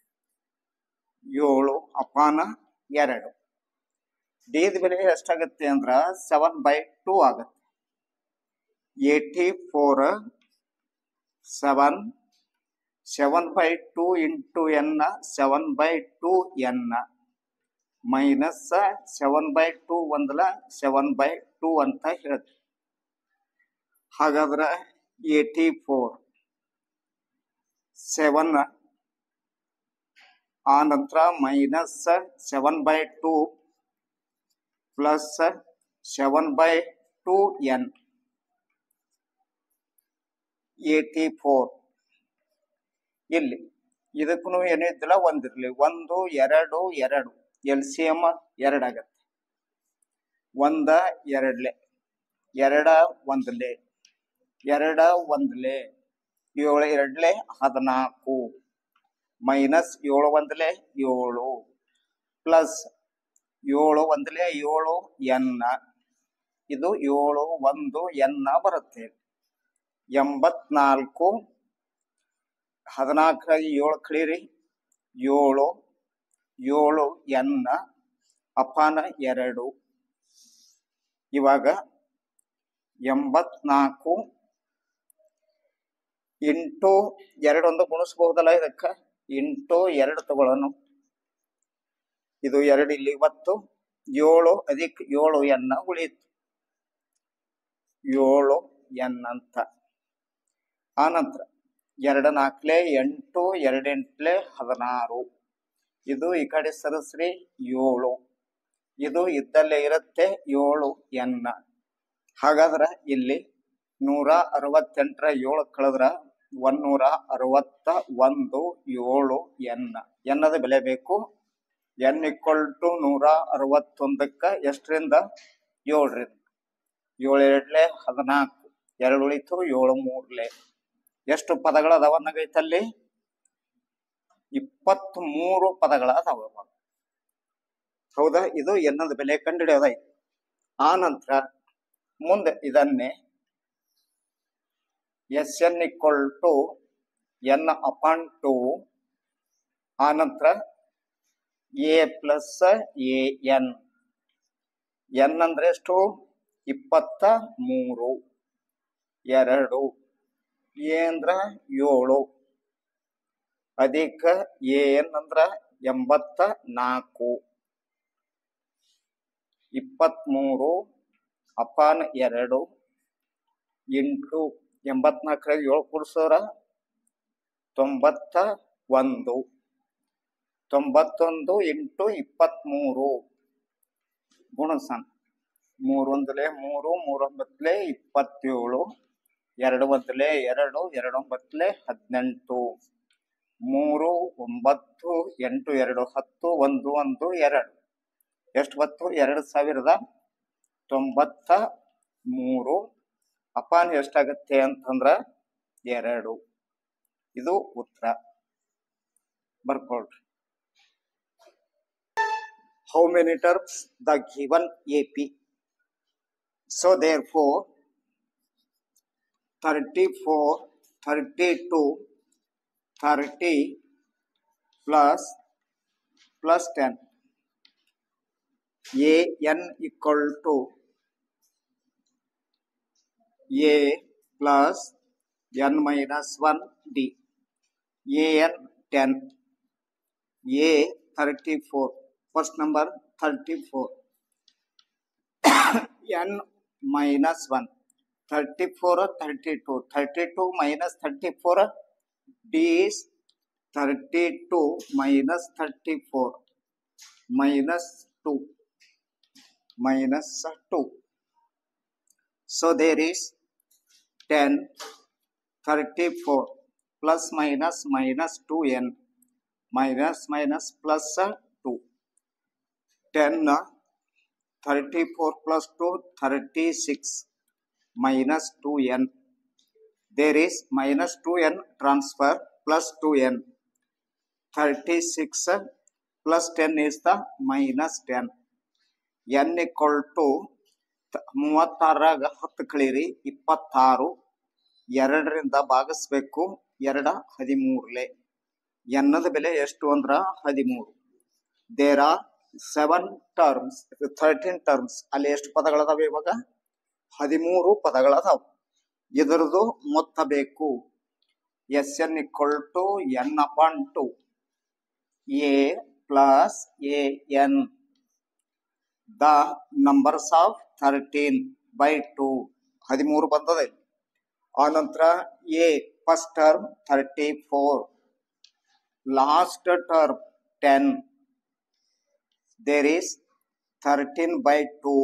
ಏಳು ಅಪಾನ ಎರಡು ಡಿದ ಬೆಲೆ ಎಷ್ಟಾಗತ್ತೆ ಅಂದ್ರ ಸೆವೆನ್ ಬೈ ಟೂ ಆಗತ್ತೆ eighty four seven seven by two into n seven by two n minus seven by two ಒಂದಲ ಸೆವೆನ್ ಬೈ ಟೂ ಅಂತ ಹೇಳ್ತೀವಿ ಹಾಗಾದ್ರೆ ಏಟಿ ಫೋರ್ ಸೆವೆನ್ ಆ ನಂತರ minus seven by two plus seven by two n eighty four ಇಲ್ಲಿ ಇದಕ್ಕೂ ಏನೂ ಇದ್ದಿಲ್ಲ ಒಂದಿರ್ಲಿ ಒಂದು ಎರಡು ಎರಡು ಎಲ್ ಸಿ ಎಮ್ ಎರಡಾಗತ್ತೆ ಒಂದ ಎರಡ್ಲೆ ಎರಡ ಒಂದ್ಲೆ ಎರಡ ಒಂದ್ಲೆ ಏಳು ಎರಡ್ಲೆ ಹದಿನಾಲ್ಕು ಮೈನಸ್ ಏಳು ಒಂದ್ಲೆ ಏಳು ಪ್ಲಸ್ ಏಳು ಒಂದ್ಲೆ ಏಳು ಎನ್ನ ಇದು ಏಳು ಒಂದು ಎನ್ನ ಬರುತ್ತೆ ಎಂಬತ್ನಾಲ್ಕು ಹದಿನಾಲ್ಕರಾಗಿ ಏಳು ಕಳೀರಿ ಏಳು ಏಳು ಎನ್ನ ಅಪಾನ ಎರಡು ಇವಾಗ ಎಂಬತ್ನಾಲ್ಕು ಇಂಟು ಎರಡೊಂದು ಗುಣಿಸ್ಬಹುದಲ್ಲ ಇದಕ್ಕ ಇಂಟು ಎರಡು ತಗೊಳ್ಳೋನು ಇದು ಎರಡು ಇಲ್ಲಿ ಇವತ್ತು ಏಳು ಅದಿಕ್ ಏಳು ಎನ್ನ ಉಳಿಯಿತು ಏಳು ಎನ್ ಅಂತ ಆನಂತರ ಎರಡು ನಾಲ್ಕಲೆ ಎಂಟು ಎರಡೆಂಟ್ಲೆ ಹದಿನಾರು ಇದು ಈ ಕಡೆ ಸರಸ್ರಿ ಏಳು ಇದು ಇದ್ದಲ್ಲೇ ಇರುತ್ತೆ ಏಳು ಎನ್ನ ಹಾಗಾದ್ರೆ ಇಲ್ಲಿ ನೂರ ಅರವತ್ತೆಂಟರ ಏಳು ಕಳೆದ್ರ ಒಂದೂರ ಅರವತ್ತ ಒಂದು ಏಳು ಎನ್ನ ಎನ್ನದ ಬೆಲೆ ಬೇಕು ಎನ್ ಇಕ್ವಲ್ ಟು ನೂರ ಅರವತ್ತೊಂದಕ್ಕ ಎಷ್ಟರಿಂದ ಏಳರಿಂದ ಏಳು ಎರಡ್ಲೆ ಹದಿನಾಲ್ಕು ಎರಡು ಉಳಿತು ಏಳು ಮೂರ್ಲೆ ಎಷ್ಟು ಪದಗಳು ಅದಾವ ಅನ್ನಗೈತಲ್ಲಿ ಇಪ್ಪತ್ತ್ ಮೂರು ಪದಗಳ ಅದಾವ ಇವಾಗ. ಹೌದಾ ಇದು ಎನ್ನದ ಬೆಲೆ ಕಂಡುಹಿಡಿಯೋದಾಯ್ತು ಆ ನಂತರ ಮುಂದೆ ಇದನ್ನೇ s N equal to N upon two ಆ ನಂತರ a plus A N n ಅಂದ್ರೆ ಎಷ್ಟು ಇಪ್ಪತ್ತ ಮೂರು ಎರಡು ಎ ಅಂದ್ರ ಏಳು ಅಧಿಕ ಎ ಎನ್ ಅಂದ್ರ ಎಂಬತ್ತ ನಾಲ್ಕು ಇಪ್ಪತ್ಮೂರು ಅಪಾನ್ ಎರಡು ಎಂಟು ಎಂಬತ್ನಾಲ್ಕರಾಗ ಏಳು ಕೂಡ್ಸೋರ ತೊಂಬತ್ತ ಒಂದು ತೊಂಬತ್ತೊಂದು ಇಂಟು ಇಪ್ಪತ್ಮೂರು ಗುಣಸನ ಮೂರು ಒಂದಲೇ ಮೂರು ಮೂರೊಂಬತ್ತಲೇ ಇಪ್ಪತ್ತೇಳು ಎರಡು ಒಂದಲೇ ಎರಡು ಎರಡೊಂಬತ್ತಲೇ ಹದಿನೆಂಟು ಮೂರು ಒಂಬತ್ತು ಎಂಟು ಎರಡು ಹತ್ತು ಒಂದು ಒಂದು ಎರಡು ಎಷ್ಟು ಬತ್ತು ಎರಡು ಸಾವಿರದ ತೊಂಬತ್ತ ಮೂರು ಅಪಾನ್ ಎಷ್ಟಾಗತ್ತೆ ಅಂತಂದ್ರ ಎರಡು ಇದು ಉತ್ತರ ಬರ್ಕೊಳ್ರಿ how many terms the given AP. So therefore, 34, 32, 30 plus plus 10. A n equal to A plus n minus 1 D. A n 10. A 34. First number 34. n minus 1. 34 or 32. 32 minus 34 D is 32 minus 34 minus 2 minus 2. So there is 10 34 plus minus minus 2n minus minus plus uh, 2 10 uh, 34 plus 2 36 minus 2n there is minus 2n transfer plus 2n 36 uh, plus 10 is the minus 10 n equal to ತ- ಮೂವತ್ತಾರಾಗ ಹತ್ತು ಕಳೀರಿ ಇಪ್ಪತ್ತಾರು ಎರಡರಿಂದ ಭಾಗಿಸ್ಬೇಕು ಎರಡ ಹದಿಮೂರ್ಲೆ ಎನ್ನದ ಬೆಲೆ ಎಷ್ಟು ಅಂದ್ರ ಹದಿಮೂರು there are seven terms thirteen terms ಅಲ್ಲಿ ಎಷ್ಟು ಪದಗಳದಾವೆ ಇವಾಗ ಹದಿಮೂರು ಪದಗಳದಾವ ಇದರದು ಮೊತ್ತ ಬೇಕು S N equal to N upon two A plus A N the numbers of thirteen by two ಹದಿಮೂರು ಬಂದದೆ ಆನಂತರ A first term thirty four last term ten there is thirteen by two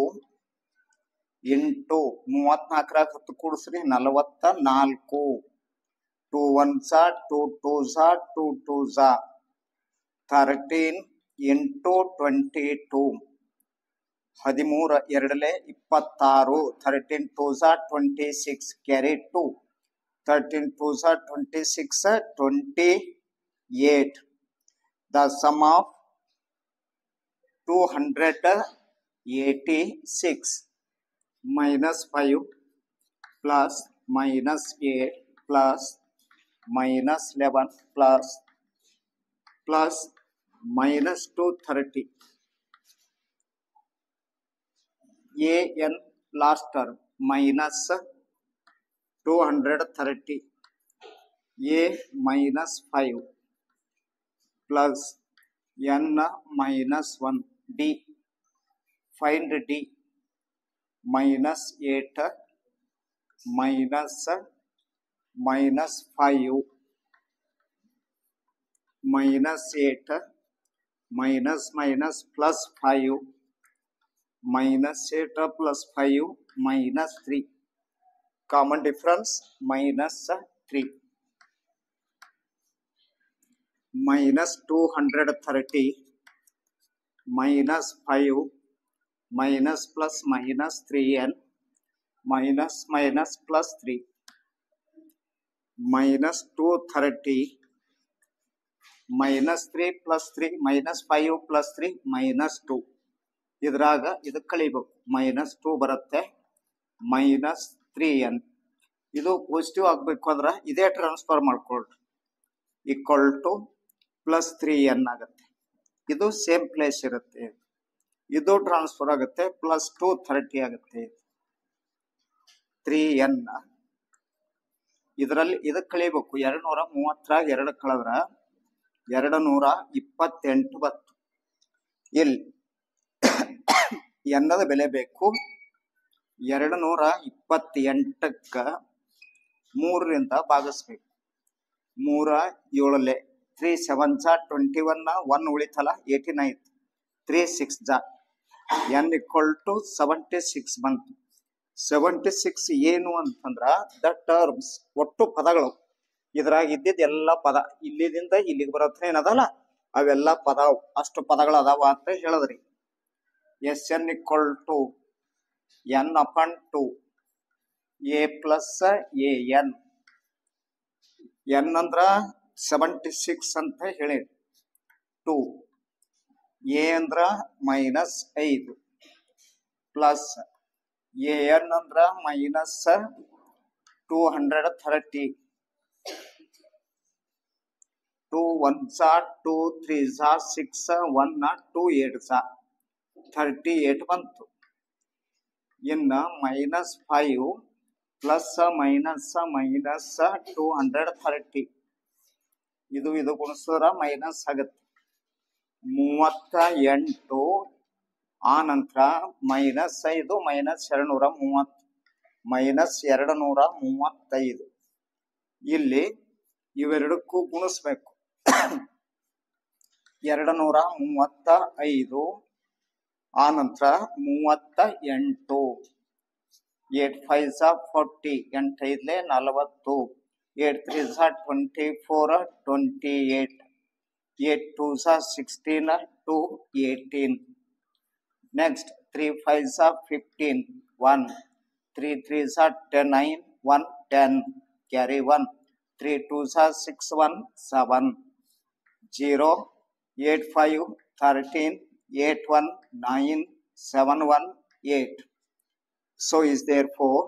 into ಮೂವತ್ನಾಲ್ಕರಾಗ ಹತ್ತು ಕೂಡಿಸ್ರಿ ನಲವತ್ತ ನಾಲ್ಕು two one ಝಾ two two ಝಾ ಟೂ ಟೂ ಝಾ ಥರ್ಟೀನ್ ಇಂಟು ಟ್ವೆಂಟಿ ಟೂ ಹದಿಮೂರ ಎರಡಲೆ ಇಪ್ಪತ್ತಾರು ಥರ್ಟೀನ್ ಟೂ ಝಾ twenty six carry two thirteen two ಝಾ twenty six twenty eight the sum of two hundred eighty six minus 5 plus minus 8 plus minus 11 plus plus minus 230 a n last term minus 230 a minus 5 plus n minus 1 d find d minus 8 minus minus 5 minus 8 minus minus plus 5 minus 8 plus 5 minus 3 common difference minus 3 minus 230 minus 5 minus plus minus 3n minus minus plus 3 minus 230 minus 3 plus 3 minus 5 plus 3 minus 2 ಇದ್ರಾಗ ಇದು ಕಳಿಬೇಕು minus two ಬರುತ್ತೆ minus three N ಇದು positive ಆಗಬೇಕು ಅಂದ್ರೆ ಇದೇ transfer ಮಾಡ್ಕೊಳ್ರಿ equal to plus three N ಆಗುತ್ತೆ ಇದು ಸೇಮ್ ಪ್ಲೇಸ್ ಇರುತ್ತೆ ಇದು ಟ್ರಾನ್ಸ್ಫರ್ ಆಗುತ್ತೆ ಪ್ಲಸ್ ಟು ಥರ್ಟಿ ಆಗುತ್ತೆ ತ್ರೀ ಎನ್ ಇದರಲ್ಲಿ ಇದಕ್ಕೆ ಕಳಿಬೇಕು ಎರಡು ನೂರ ಮೂವತ್ತರಾಗ ಎರಡು ಕಳೆದ್ರ ಎರಡು ನೂರ ಇಪ್ಪತ್ತೆಂಟು ಬತ್ತು ಇಲ್ಲಿ ಎನ್ನದ ಬೆಲೆ ಬೇಕು ಎರಡು ನೂರ ಇಪ್ಪತ್ತೆಂಟಕ್ಕ ಮೂರರಿಂದ ಭಾಗಿಸ್ಬೇಕು ಮೂರ ಏಳಲೆ ತ್ರೀ ಸೆವೆನ್ ಜಾ ಟ್ವೆಂಟಿ ಒನ್ ಒನ್ ಉಳಿತಲ್ಲ ಏಯ್ಟಿ ನೈನ್ ತ್ರೀ ಸಿಕ್ಸ್ ಜಾ N equal to seventy six ಬಂತು ಸೆವೆಂಟಿ ಸಿಕ್ಸ್ ಏನು ಅಂತಂದ್ರ ದ ಟರ್ಮ್ಸ್ ಒಟ್ಟು ಪದಗಳು ಇದ್ರಾಗ ಇದ್ದಿದ್ ಎಲ್ಲ ಪದ ಇಲ್ಲಿದಿಂದ ಇಲ್ಲಿಗೆ ಬರತ್ರ ಏನದಲ್ಲ ಅವೆಲ್ಲ ಪದ ಅಷ್ಟು ಪದಗಳು ಅದಾವ ಅಂತ ಹೇಳಿದ್ರಿ S N equal to N upon two A plus A N N ಅಂದ್ರ ಸೆವೆಂಟಿ ಸಿಕ್ಸ್ ಅಂತ ಹೇಳಿ ಟು ಎ ಅಂದ್ರ ಮೈನಸ್ ಐದು ಪ್ಲಸ್ ಎ ಎನ್ ಅಂದ್ರ minus two hundred thirty two one ಝಾ ಟೂ ತ್ರೀ ಝಾ ಸಿಕ್ಸ್ ಒನ್ ಟೂ ಏಟ್ ಝಾ thirty eight ಬಂತು ಇನ್ನ minus five plus minus minus two hundred thirty ಇದು ಇದು ಗುಣಿಸಿದ್ರ ಮೈನಸ್ ಆಗುತ್ತೆ ಮೂವತ್ತ ಎಂಟು ಆ ನಂತರ ಮೈನಸ್ ಐದು ಮೈನಸ್ ಎರಡು ನೂರ ಮೂವತ್ತು ಮೈನಸ್ ಎರಡು ನೂರ ಮೂವತ್ತೈದು ಇಲ್ಲಿ ಇವೆರಡಕ್ಕೂ ಗುಣಿಸ್ಬೇಕು ಎರಡು ನೂರ ಮೂವತ್ತ ಐದು ಆ ನಂತರ ಮೂವತ್ತ ಎಂಟು ಏಟ್ ಫೈವ್ ಝಾ ಫೋರ್ಟಿ ಎಂಟೈದ್ಲೆ ನಲವತ್ತು ಏಟ್ ತ್ರೀ ಝಾ twenty four twenty eight eight two ಝಾ sixteen two eighteen next three five ಝಾ ಫಿಫ್ಟೀನ್ ಒನ್ ತ್ರೀ ತ್ರೀ ಝಾ ten nine one ten carry one three two ಝಾ six one seven zero eight five thirteen eight one nine seven one eight so is therefore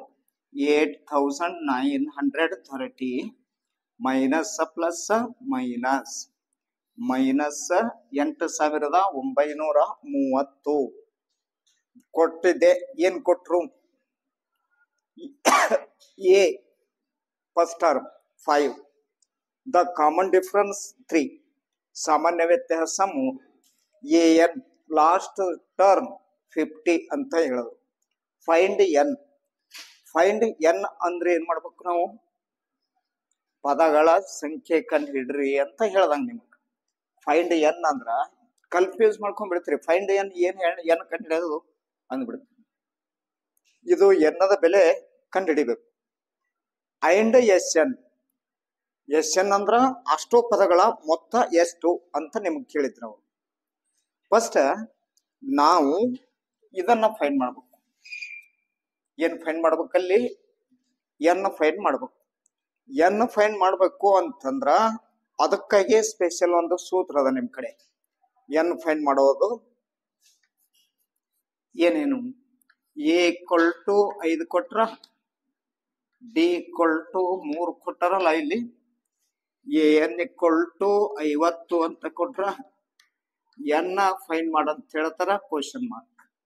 8930 minus plus minus minus ಎಂಟು ಸಾವಿರದ ಒಂಬೈನೂರ ಮೂವತ್ತು ಕೊಟ್ಟಿದ್ದೆ ಏನ್ ಕೊಟ್ರು A first term five the common difference three ಸಾಮಾನ್ಯ ವ್ಯತ್ಯಾಸ ಮೂರು A N last term fifty ಅಂತ ಹೇಳೋದು ಫೈಂಡ್ ಎನ್ ಫೈಂಡ್ ಎನ್ ಅಂದ್ರೆ ಏನ್ ಮಾಡ್ಬೇಕು ನಾವು ಪದಗಳ ಸಂಖ್ಯೆ ಕಂಡು ಹಿಡ್ರಿ ಅಂತ ಹೇಳ್ದಂಗ ನಿಮ್ಗೆ ಫೈಂಡ್ ಎನ್ ಅಂದ್ರ ಕನ್ಫ್ಯೂಸ್ ಮಾಡ್ಕೊಂಡ್ ಬಿಡ್ತೀರಿ ಫೈಂಡ್ ಎನ್ ಏನ್ ಹೇಳ್- ಎನ್ ಕಂಡು ಹಿಡಿಯೋದು ಅಂದ್ಬಿಡ್ತೀರಿ ಇದು ಎನ್ನದ ಬೆಲೆ ಕಂಡು ಹಿಡಿಬೇಕು and S N S N ಅಂದ್ರ ಅಷ್ಟು ಪದಗಳ ಮೊತ್ತ ಎಷ್ಟು ಅಂತ ನಿಮ್ಗೆ ಕೇಳಿದ್ರು ನಾವು ಫಸ್ಟ್ ನಾವು ಇದನ್ನ ಫೈಂಡ್ ಮಾಡ್ಬೇಕು ಏನ್ ಫೈಂಡ್ ಮಾಡ್ಬೇಕಲ್ಲಿ ಎನ್ ಫೈಂಡ್ ಮಾಡ್ಬೇಕು ಎನ್ ಫೈಂಡ್ ಮಾಡ್ಬೇಕು ಅಂತಂದ್ರ ಅದಕ್ಕಾಗಿ ಸ್ಪೆಷಲ್ ಒಂದು ಸೂತ್ರ ಅದ ನಿಮ್ ಕಡೆ ಎನ್ ಫೈಂಡ್ ಮಾಡೋದು ಏನೇನು ಎ ಈಕ್ವಲ್ ಟು ಐದು ಕೊಟ್ರ ಡಿ ಈಕ್ವಲ್ ಟು ಮೂರು ಕೊಟ್ಟಾರಲ್ಲ ಇಲ್ಲಿ ಎ ಎನ್ ಈಕ್ವಲ್ ಟು ಐವತ್ತು ಅಂತ ಕೊಟ್ರ ಎನ್ ಫೈಂಡ್ ಮಾಡಂತ ಹೇಳ್ತಾರ ಕ್ವಶನ್ ಮಾರ್ಕ್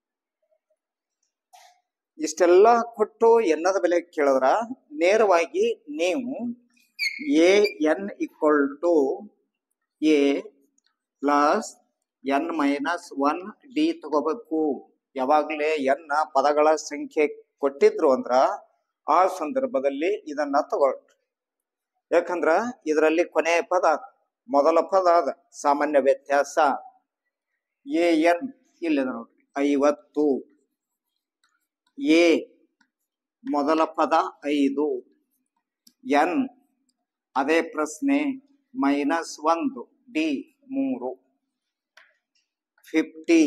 ಇಷ್ಟೆಲ್ಲ ಕೊಟ್ಟು ಎನ್ನದ ಬೆಲೆ ಕೇಳಿದ್ರ ನೇರವಾಗಿ ನೀವು A N equal to A plus N minus one D ತಗೋಬೇಕು ಯಾವಾಗ್ಲೇ ಎನ್ ಪದಗಳ ಸಂಖ್ಯೆ ಕೊಟ್ಟಿದ್ರು ಅಂದ್ರ ಆ ಸಂದರ್ಭದಲ್ಲಿ ಇದನ್ನ ತಗೊಳ್ರಿ ಯಾಕಂದ್ರ ಇದರಲ್ಲಿ ಕೊನೆಯ ಪದ ಮೊದಲ ಪದ ಅದ ಸಾಮಾನ್ಯ ವ್ಯತ್ಯಾಸ ಎ ಎನ್ ಇಲ್ಲಿದೆ ನೋಡ್ರಿ ಐವತ್ತು ಎ ಮೊದಲ ಪದ ಐದು ಎನ್ ಅದೇ ಪ್ರಶ್ನೆ ಮೈನಸ್ ಒಂದು ಡಿ ಮೂರು fifty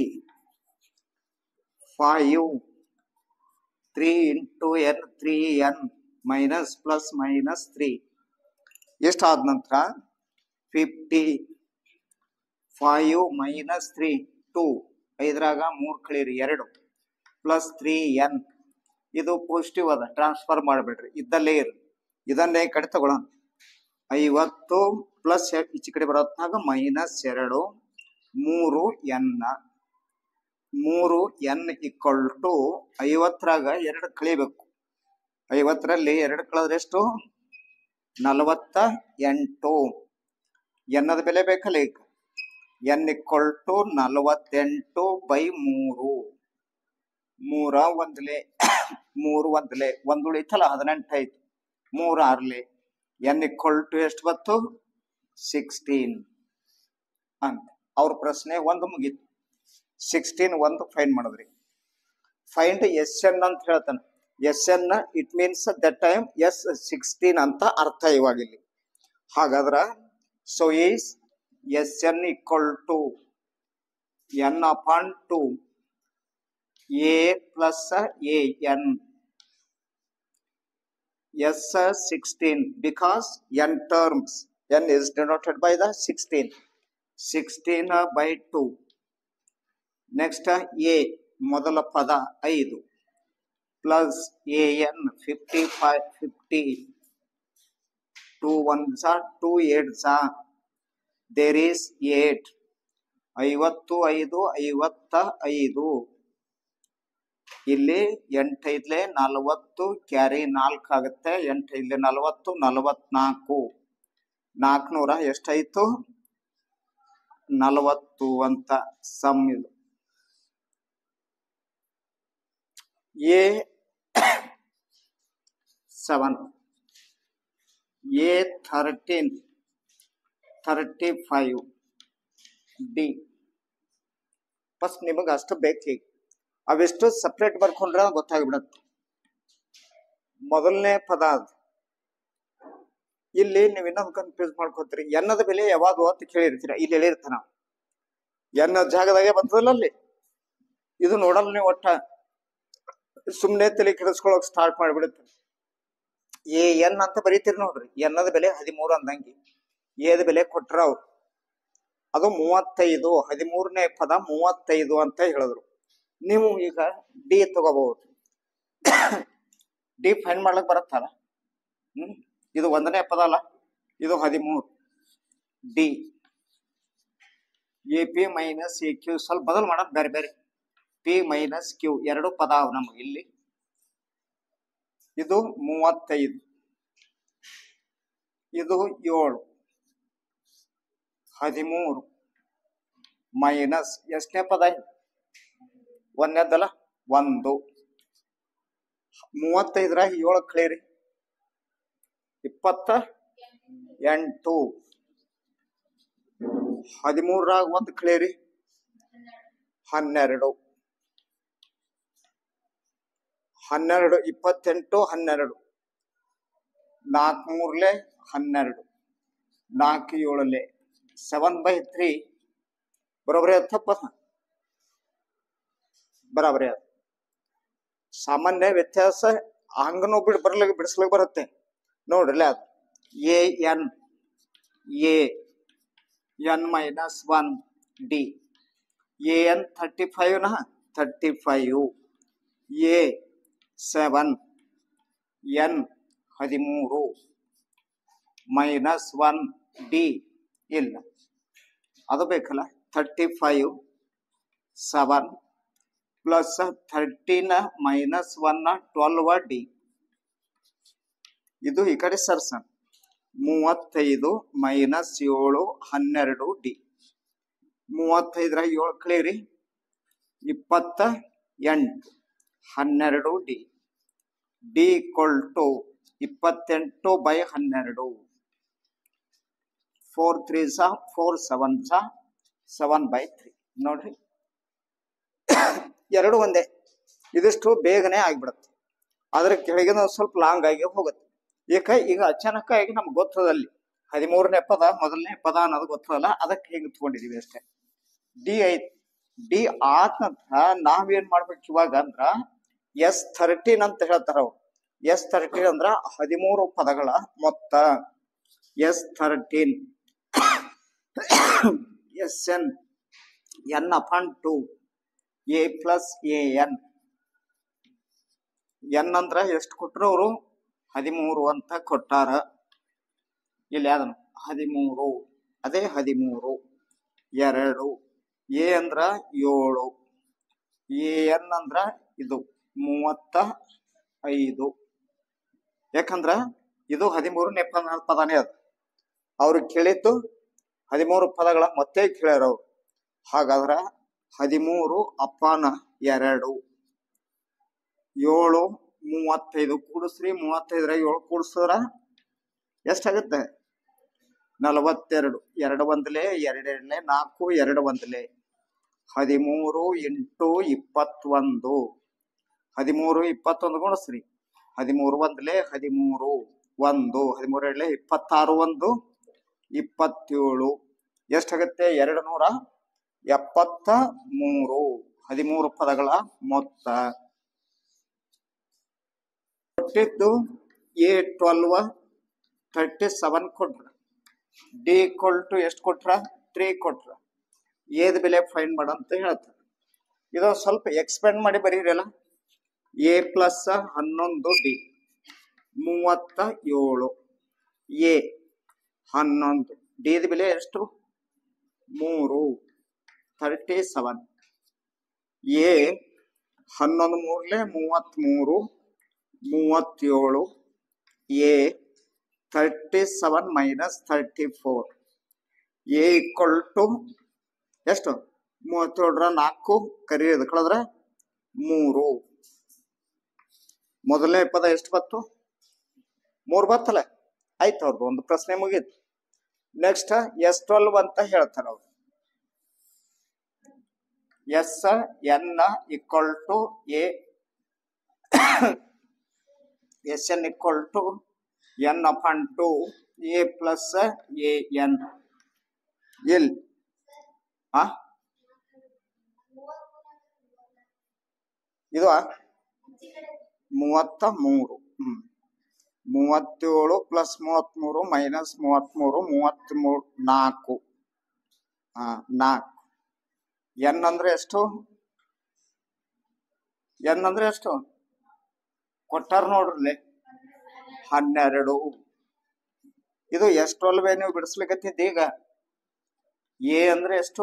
five three into N three N minus plus minus three ಎಷ್ಟಾದ ನಂತರ fifty five minus three two ಐದರಾಗ ಮೂರು ಕಳೀರಿ ಎರಡು ಪ್ಲಸ್ ತ್ರೀ ಎನ್ ಇದು ಪಾಸಿಟಿವ್ ಅದ ಟ್ರಾನ್ಸ್ಫರ್ ಮಾಡಬೇಡ್ರಿ ಇದ್ದಲ್ಲೇ ಇರು ಇದನ್ನೇ ಈ ಕಡೆ ತಗೊಳ್ಳೋಣ ಐವತ್ತು ಪ್ಲಸ್ ಈಚೆ ಕಡೆ ಬರೋತ್ನಾಗ ಮೈನಸ್ ಎರಡು ಮೂರು ಎನ್ ಮೂರು ಎನ್ ಇಕ್ವಲ್ ಟು ಐವತ್ತರಾಗ ಎರಡು ಕಳಿಬೇಕು ಐವತ್ತರಲ್ಲಿ ಎರಡು ಕಳೆದ್ರೆ ಎಷ್ಟು ನಲವತ್ತ ಎಂಟು ಎನ್ನದ ಬೆಲೆ ಬೇಕಲ್ಲ ಈಗ ಎನ್ ಇಕ್ವಲ್ ಟು ನಲವತ್ತೆಂಟು ಬೈ ಮೂರು ಮೂರ ಒಂದ್ಲೆ ಮೂರು ಒಂದ್ಲೆ ಒಂದು ಉಳಿತಲ್ಲ ಹದಿನೆಂಟು ಆಯ್ತು ಮೂರು ಆರ್ಲೆ ಎನ್ ಇಕ್ವಲ್ ಟು ಎಷ್ಟು ಬತ್ತು ಸಿಕ್ಸ್ಟೀನ್ ಅಂತ ಅವ್ರ ಪ್ರಶ್ನೆ ಒಂದು ಮುಗೀತು ಸಿಕ್ಸ್ಟೀನ್ ಒಂದು ಫೈನ್ ಮಾಡಿದ್ರಿ ಫೈಂಡ್ ಎಸ್ ಎನ್ ಅಂತ ಹೇಳ್ತಾನೆ S N it means that time S sixteen ಅಂತ ಅರ್ಥ ಇವಾಗ ಇಲ್ಲಿ ಹಾಗಾದ್ರ so is S N equal to N upon two A plus A N S sixteen because N terms N is denoted by the sixteen sixteen by two next A ಮೊದಲ ಪದ ಐದು plus A N fifty five fifty two one ಝಾ two eight ಝಾ there is eight ಐವತ್ತು ಐದು ಐವತ್ತ ಐದು ಇಲ್ಲಿ ಎಂಟೈದ್ಲೆ ನಲವತ್ತು ಕ್ಯಾರಿ ನಾಲ್ಕು ಆಗುತ್ತೆ ಎಂಟೈದ್ಲೆ ನಲವತ್ತು ನಲವತ್ನಾಲ್ಕು ನಾಲ್ಕುನೂರ ಎಷ್ಟಾಯ್ತು ನಲವತ್ತು ಅಂತ ಸಮ್ ಇದು A seven A thirteen thirty five D first ನಿಮಗೆ ಅಷ್ಟು ಬೇಕೀಗ ಅವೆಷ್ಟು ಸಪ್ರೇಟ್ ಬರ್ಕೊಂಡ್ರೆ ಗೊತ್ತಾಗ್ಬಿಡತ್ತೆ ಮೊದಲನೇ ಪದ ಅದು ಇಲ್ಲಿ ನೀವು ಇನ್ನೊಂದು ಕನ್ಫ್ಯೂಸ್ ಮಾಡ್ಕೊತೀರಿ ಎನ್ನದ ಬೆಲೆ ಯಾವಾಗ ಅಂತ ಕೇಳಿರ್ತೀರ ಇಲ್ಲಿ ಹೇಳಿರ್ತಾನ ಎನ್ನ ಜಾಗದಾಗೆ ಬಂದದಲ್ಲ ಅಲ್ಲಿ ಇದು ನೋಡಲ್ಲ ನೀವು ಒಟ್ಟ ಸುಮ್ಮನೆ ತಲೆ ಕೆಡಿಸ್ಕೊಳಕ್ ಸ್ಟಾರ್ಟ್ ಮಾಡಿಬಿಡುತ್ತೆ ಎ ಎನ್ ಅಂತ ಬರೀತೀರಿ ನೋಡ್ರಿ ಎನ್ನದ ಬೆಲೆ ಹದಿಮೂರು ಅಂದಂಗೆ ಏದ ಬೆಲೆ ಕೊಟ್ರ ಅವ್ರು ಅದು ಮೂವತ್ತೈದು ಹದಿಮೂರನೇ ಪದ ಮೂವತ್ತೈದು ಅಂತ ಹೇಳಿದ್ರು ನೀವು ಈಗ ಡಿ ತಗೋಬಹುದು ಡಿ ಫೈನ್ ಮಾಡ್ಲಕ್ ಬರುತ್ತಲ್ಲ ಹ್ಮ್ ಇದು ಒಂದನೇ ಪದ ಅಲ್ಲ ಇದು ಹದಿಮೂರು D A P minus A Q ಸ್ವಲ್ಪ ಬದಲು ಮಾಡೋದು ಬೇರೆ ಬೇರೆ ಪಿ ಮೈನಸ್ ಕ್ಯೂ ಎರಡು ಪದ ಅವು ನಮಗೆ ಇಲ್ಲಿ ಇದು ಮೂವತ್ತೈದು ಇದು ಏಳು ಹದಿಮೂರು ಮೈನಸ್ ಎಷ್ಟನೇ ಪದ ಇದು ಒಂದನೇದಲ್ಲ ಒಂದು ಮೂವತ್ತೈದರ ಏಳು ಕಳೀರಿ ಇಪ್ಪತ್ತ ಎಂಟು ಹದಿಮೂರರಾಗ ಒಂದು ಕಳೀರಿ ಹನ್ನೆರಡು ಹನ್ನೆರಡು ಇಪ್ಪತ್ತೆಂಟು ಹನ್ನೆರಡು ನಾಲ್ಕು ಮೂರ್ಲೆ ಹನ್ನೆರಡು ನಾಲ್ಕು ಏಳಲೆ ಸೆವೆನ್ ಬೈ ತ್ರೀ ಬರೋಬ್ಬರಿ ಅದು ತಪ್ಪದ ಬರಾಬರಿ ಅದು ಸಾಮಾನ್ಯ ವ್ಯತ್ಯಾಸ ಹಂಗನೂ ಬಿಡ್ ಬರ್ಲಿಕ್ಕೆ ಬಿಡಿಸ್ಲಿಕ್ಕೆ ಬರುತ್ತೆ ನೋಡ್ರಲ್ಲ ಅದು A N A N minus one D A N thirty ಫೈವ್ನ thirty five A seven N ಹದಿಮೂರು ಮೈನಸ್ ಒನ್ ಡಿ ಇಲ್ಲ ಅದು ಬೇಕಲ್ಲ thirty five seven plus thirteen minus one twelve D ಇದು ಈ ಕಡೆ ಸರ್ಸನ್ ಮೂವತ್ತೈದು ಮೈನಸ್ ಏಳು ಹನ್ನೆರಡು ಡಿ ಮೂವತ್ತೈದರ ಏಳು ಕಳೀರಿ ಇಪ್ಪತ್ತ ಎಂಟು ಹನ್ನೆರಡು ಡಿ ಡಿ ಈಕ್ವಲ್ ಟು ಇಪ್ಪತ್ತೆಂಟು ಬೈ ಹನ್ನೆರಡು ಫೋರ್ ತ್ರೀ ಸಾ ಫೋರ್ ಸೆವೆನ್ ಸಾ ಸೆವೆನ್ ಬೈ ತ್ರೀ ನೋಡ್ರಿ ಎರಡು ಒಂದೇ ಇದಿಷ್ಟು ಬೇಗನೆ ಆಗ್ಬಿಡುತ್ತೆ ಅದ್ರ ಕೆಳಗಿನ ಒಂದ್ ಸ್ವಲ್ಪ ಲಾಂಗ್ ಆಗಿ ಹೋಗುತ್ತೆ ಏಕ ಈಗ ಅಚಾನಕ್ ಆಗಿ ನಮ್ಗೆ ಗೊತ್ತದಲ್ಲಿ ಹದಿಮೂರನೇ ಪದ ಮೊದಲನೇ ಪದ ಅನ್ನೋದು ಗೊತ್ತದಲ್ಲ ಅದಕ್ಕೆ ಹಿಂಗೆ ತಗೊಂಡಿದೀವಿ ಅಷ್ಟೇ ಡಿ ಐತ್ ಡಿ ಆದ ನಂತರ ನಾವೇನ್ ಮಾಡ್ಬೇಕು ಇವಾಗ ಅಂದ್ರ ಎಸ್ ಥರ್ಟೀನ್ ಅಂತ ಹೇಳ್ತಾರ ಅವ್ರು ಎಸ್ ಥರ್ಟೀನ್ ಅಂದ್ರ ಹದಿಮೂರು ಪದಗಳ ಮೊತ್ತ S thirteen S N N upon two A plus A N N ಅಂದ್ರ ಎಷ್ಟು ಕೊಟ್ರು ಅವರು ಹದಿಮೂರು ಅಂತ ಕೊಟ್ಟಾರ ಇಲ್ಲಿ ಯಾವ್ದನು ಹದಿಮೂರು ಅದೇ ಹದಿಮೂರು ಎರಡು ಎ ಅಂದ್ರ ಏಳು ಎ ಎನ್ ಅಂದ್ರ ಇದು ಮೂವತ್ತ ಐದು ಯಾಕಂದ್ರ ಇದು ಹದಿಮೂರು ನೆಪ ಪದಾನೇ ಅದು ಅವ್ರು ಕೇಳಿದ್ದು ಹದಿಮೂರು ಪದಗಳ ಮತ್ತೆ ಕೇಳ್ಯಾರ ಅವ್ರು ಹಾಗಾದ್ರ ಹದಿಮೂರು ಅಪಾನ ಎರಡು ಏಳು ಮೂವತ್ತೈದು ಕೂಡಿಸ್ರಿ ಮೂವತ್ತೈದರ ಏಳು ಕೂಡಿಸಿದ್ರ ಎಷ್ಟಾಗುತ್ತೆ ನಲವತ್ತೆರಡು ಎರಡು ಒಂದಲೇ ಎರಡೆರಡಲೆ ನಾಲ್ಕು ಎರಡು ಒಂದಲೇ ಹದಿಮೂರು ಇಂಟು ಇಪ್ಪತ್ತೊಂದು ಹದಿಮೂರು ಇಪ್ಪತ್ತೊಂದು ಗುಣಿಸ್ರಿ ಹದಿಮೂರು ಒಂದಲೇ ಹದಿಮೂರು ಒಂದು ಹದಿಮೂರು ಎರಡಲೆ ಇಪ್ಪತ್ತಾರು ಒಂದು ಇಪ್ಪತ್ತೇಳು ಎಷ್ಟಾಗುತ್ತೆ ಎರಡು ನೂರ ಎಪ್ಪತ್ತ ಮೂರು ಹದಿಮೂರು ಪದಗಳ ಮೊತ್ತ ಕೊಟ್ಟಿದ್ದು ಎ ಟ್ವೆಲ್ವ್ ಥರ್ಟಿ ಸೆವೆನ್ ಕೊಟ್ರ ಡಿ ಈಕ್ವಲ್ ಟು ಎಷ್ಟು ಕೊಟ್ರ ತ್ರೀ ಕೊಟ್ರ ಏದ್ ಬೆಲೆ ಫೈನ್ ಮಾಡಂತ ಹೇಳ್ತಾರೆ ಇದು ಸ್ವಲ್ಪ ಎಕ್ಸ್ಪೆಂಡ್ ಮಾಡಿ ಬರೀರಲ್ಲ ಎ ಪ್ಲಸ್ ಹನ್ನೊಂದು ಡಿ ಮೂವತ್ತ ಏಳು ಎ ಹನ್ನೊಂದು ಡಿದ ಬೆಲೆ ಎಷ್ಟು ಮೂರು ಥರ್ಟಿ ಸೆವೆನ್ ಎ ಹನ್ನೊಂದು ಮೂರಲೆ ಮೂವತ್ತ್ಮೂರು ಮೂವತ್ತೇಳು A thirty seven minus thirty four A equal to ಎಷ್ಟು ಮೂವತ್ತೇಳರ ನಾಲ್ಕು ಕರಿಯೋದು ಕಳೆದ್ರೆ ಮೂರು ಮೊದಲನೇ ಪದ ಎಷ್ಟು ಬತ್ತು ಮೂರು ಬತ್ತಲ್ಲ ಆಯ್ತು ಅವ್ರದ್ದು ಒಂದು ಪ್ರಶ್ನೆ ಮುಗೀತು ನೆಕ್ಸ್ಟ್ ಎಸ್ ಟ್ವೆಲ್ವ್ ಅಂತ ಹೇಳ್ತಾರೆ ಅವ್ರು S N equal to A S N equal to N upon two A plus A N L ಆ ಇದು ಮೂವತ್ತ ಮೂರು ಹ್ಮ್ ಮೂವತ್ತೇಳು ಪ್ಲಸ್ ಮೂವತ್ಮೂರು ಮೈನಸ್ ಮೂವತ್ಮೂರು ಮೂವತ್ಮೂರು ನಾಲ್ಕು ಹಾ ನಾಲ್ಕು ಎನ್ ಅಂದ್ರೆ ಎಷ್ಟು ಎನ್ ಅಂದ್ರೆ ಎಷ್ಟು ಕೊಟ್ಟಾರ ನೋಡ್ರಿ ಹನ್ನೆರಡು ಇದು ಎಷ್ಟೊಲ್ವೇ ನೀವು ಬಿಡಿಸ್ಲಿಕ್ಕತ್ತಿದ್ದ ಈಗ ಎ ಅಂದ್ರೆ ಎಷ್ಟು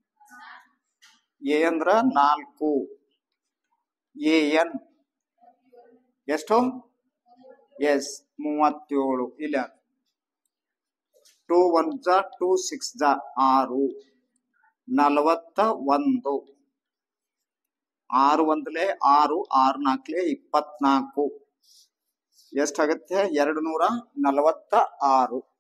ಎ ಅಂದ್ರ ನಾಲ್ಕು ಎ ಎನ್ ಎಷ್ಟು ಎಸ್ ಮೂವತ್ತೇಳು ಇಲ್ಲ ಟೂ ಒನ್ ಜ ಟೂ ಸಿಕ್ಸ್ ಜ ಆರು ನಲವತ್ತ ಒಂದು ಆರು ಒಂದಲೇ ಆರು ಆರು ನಾಲ್ಕಲೆ ಇಪ್ಪತ್ನಾಲ್ಕು ಎಷ್ಟಾಗತ್ತೆ ಎರಡು ನೂರ ನಲವತ್ತ ಆರು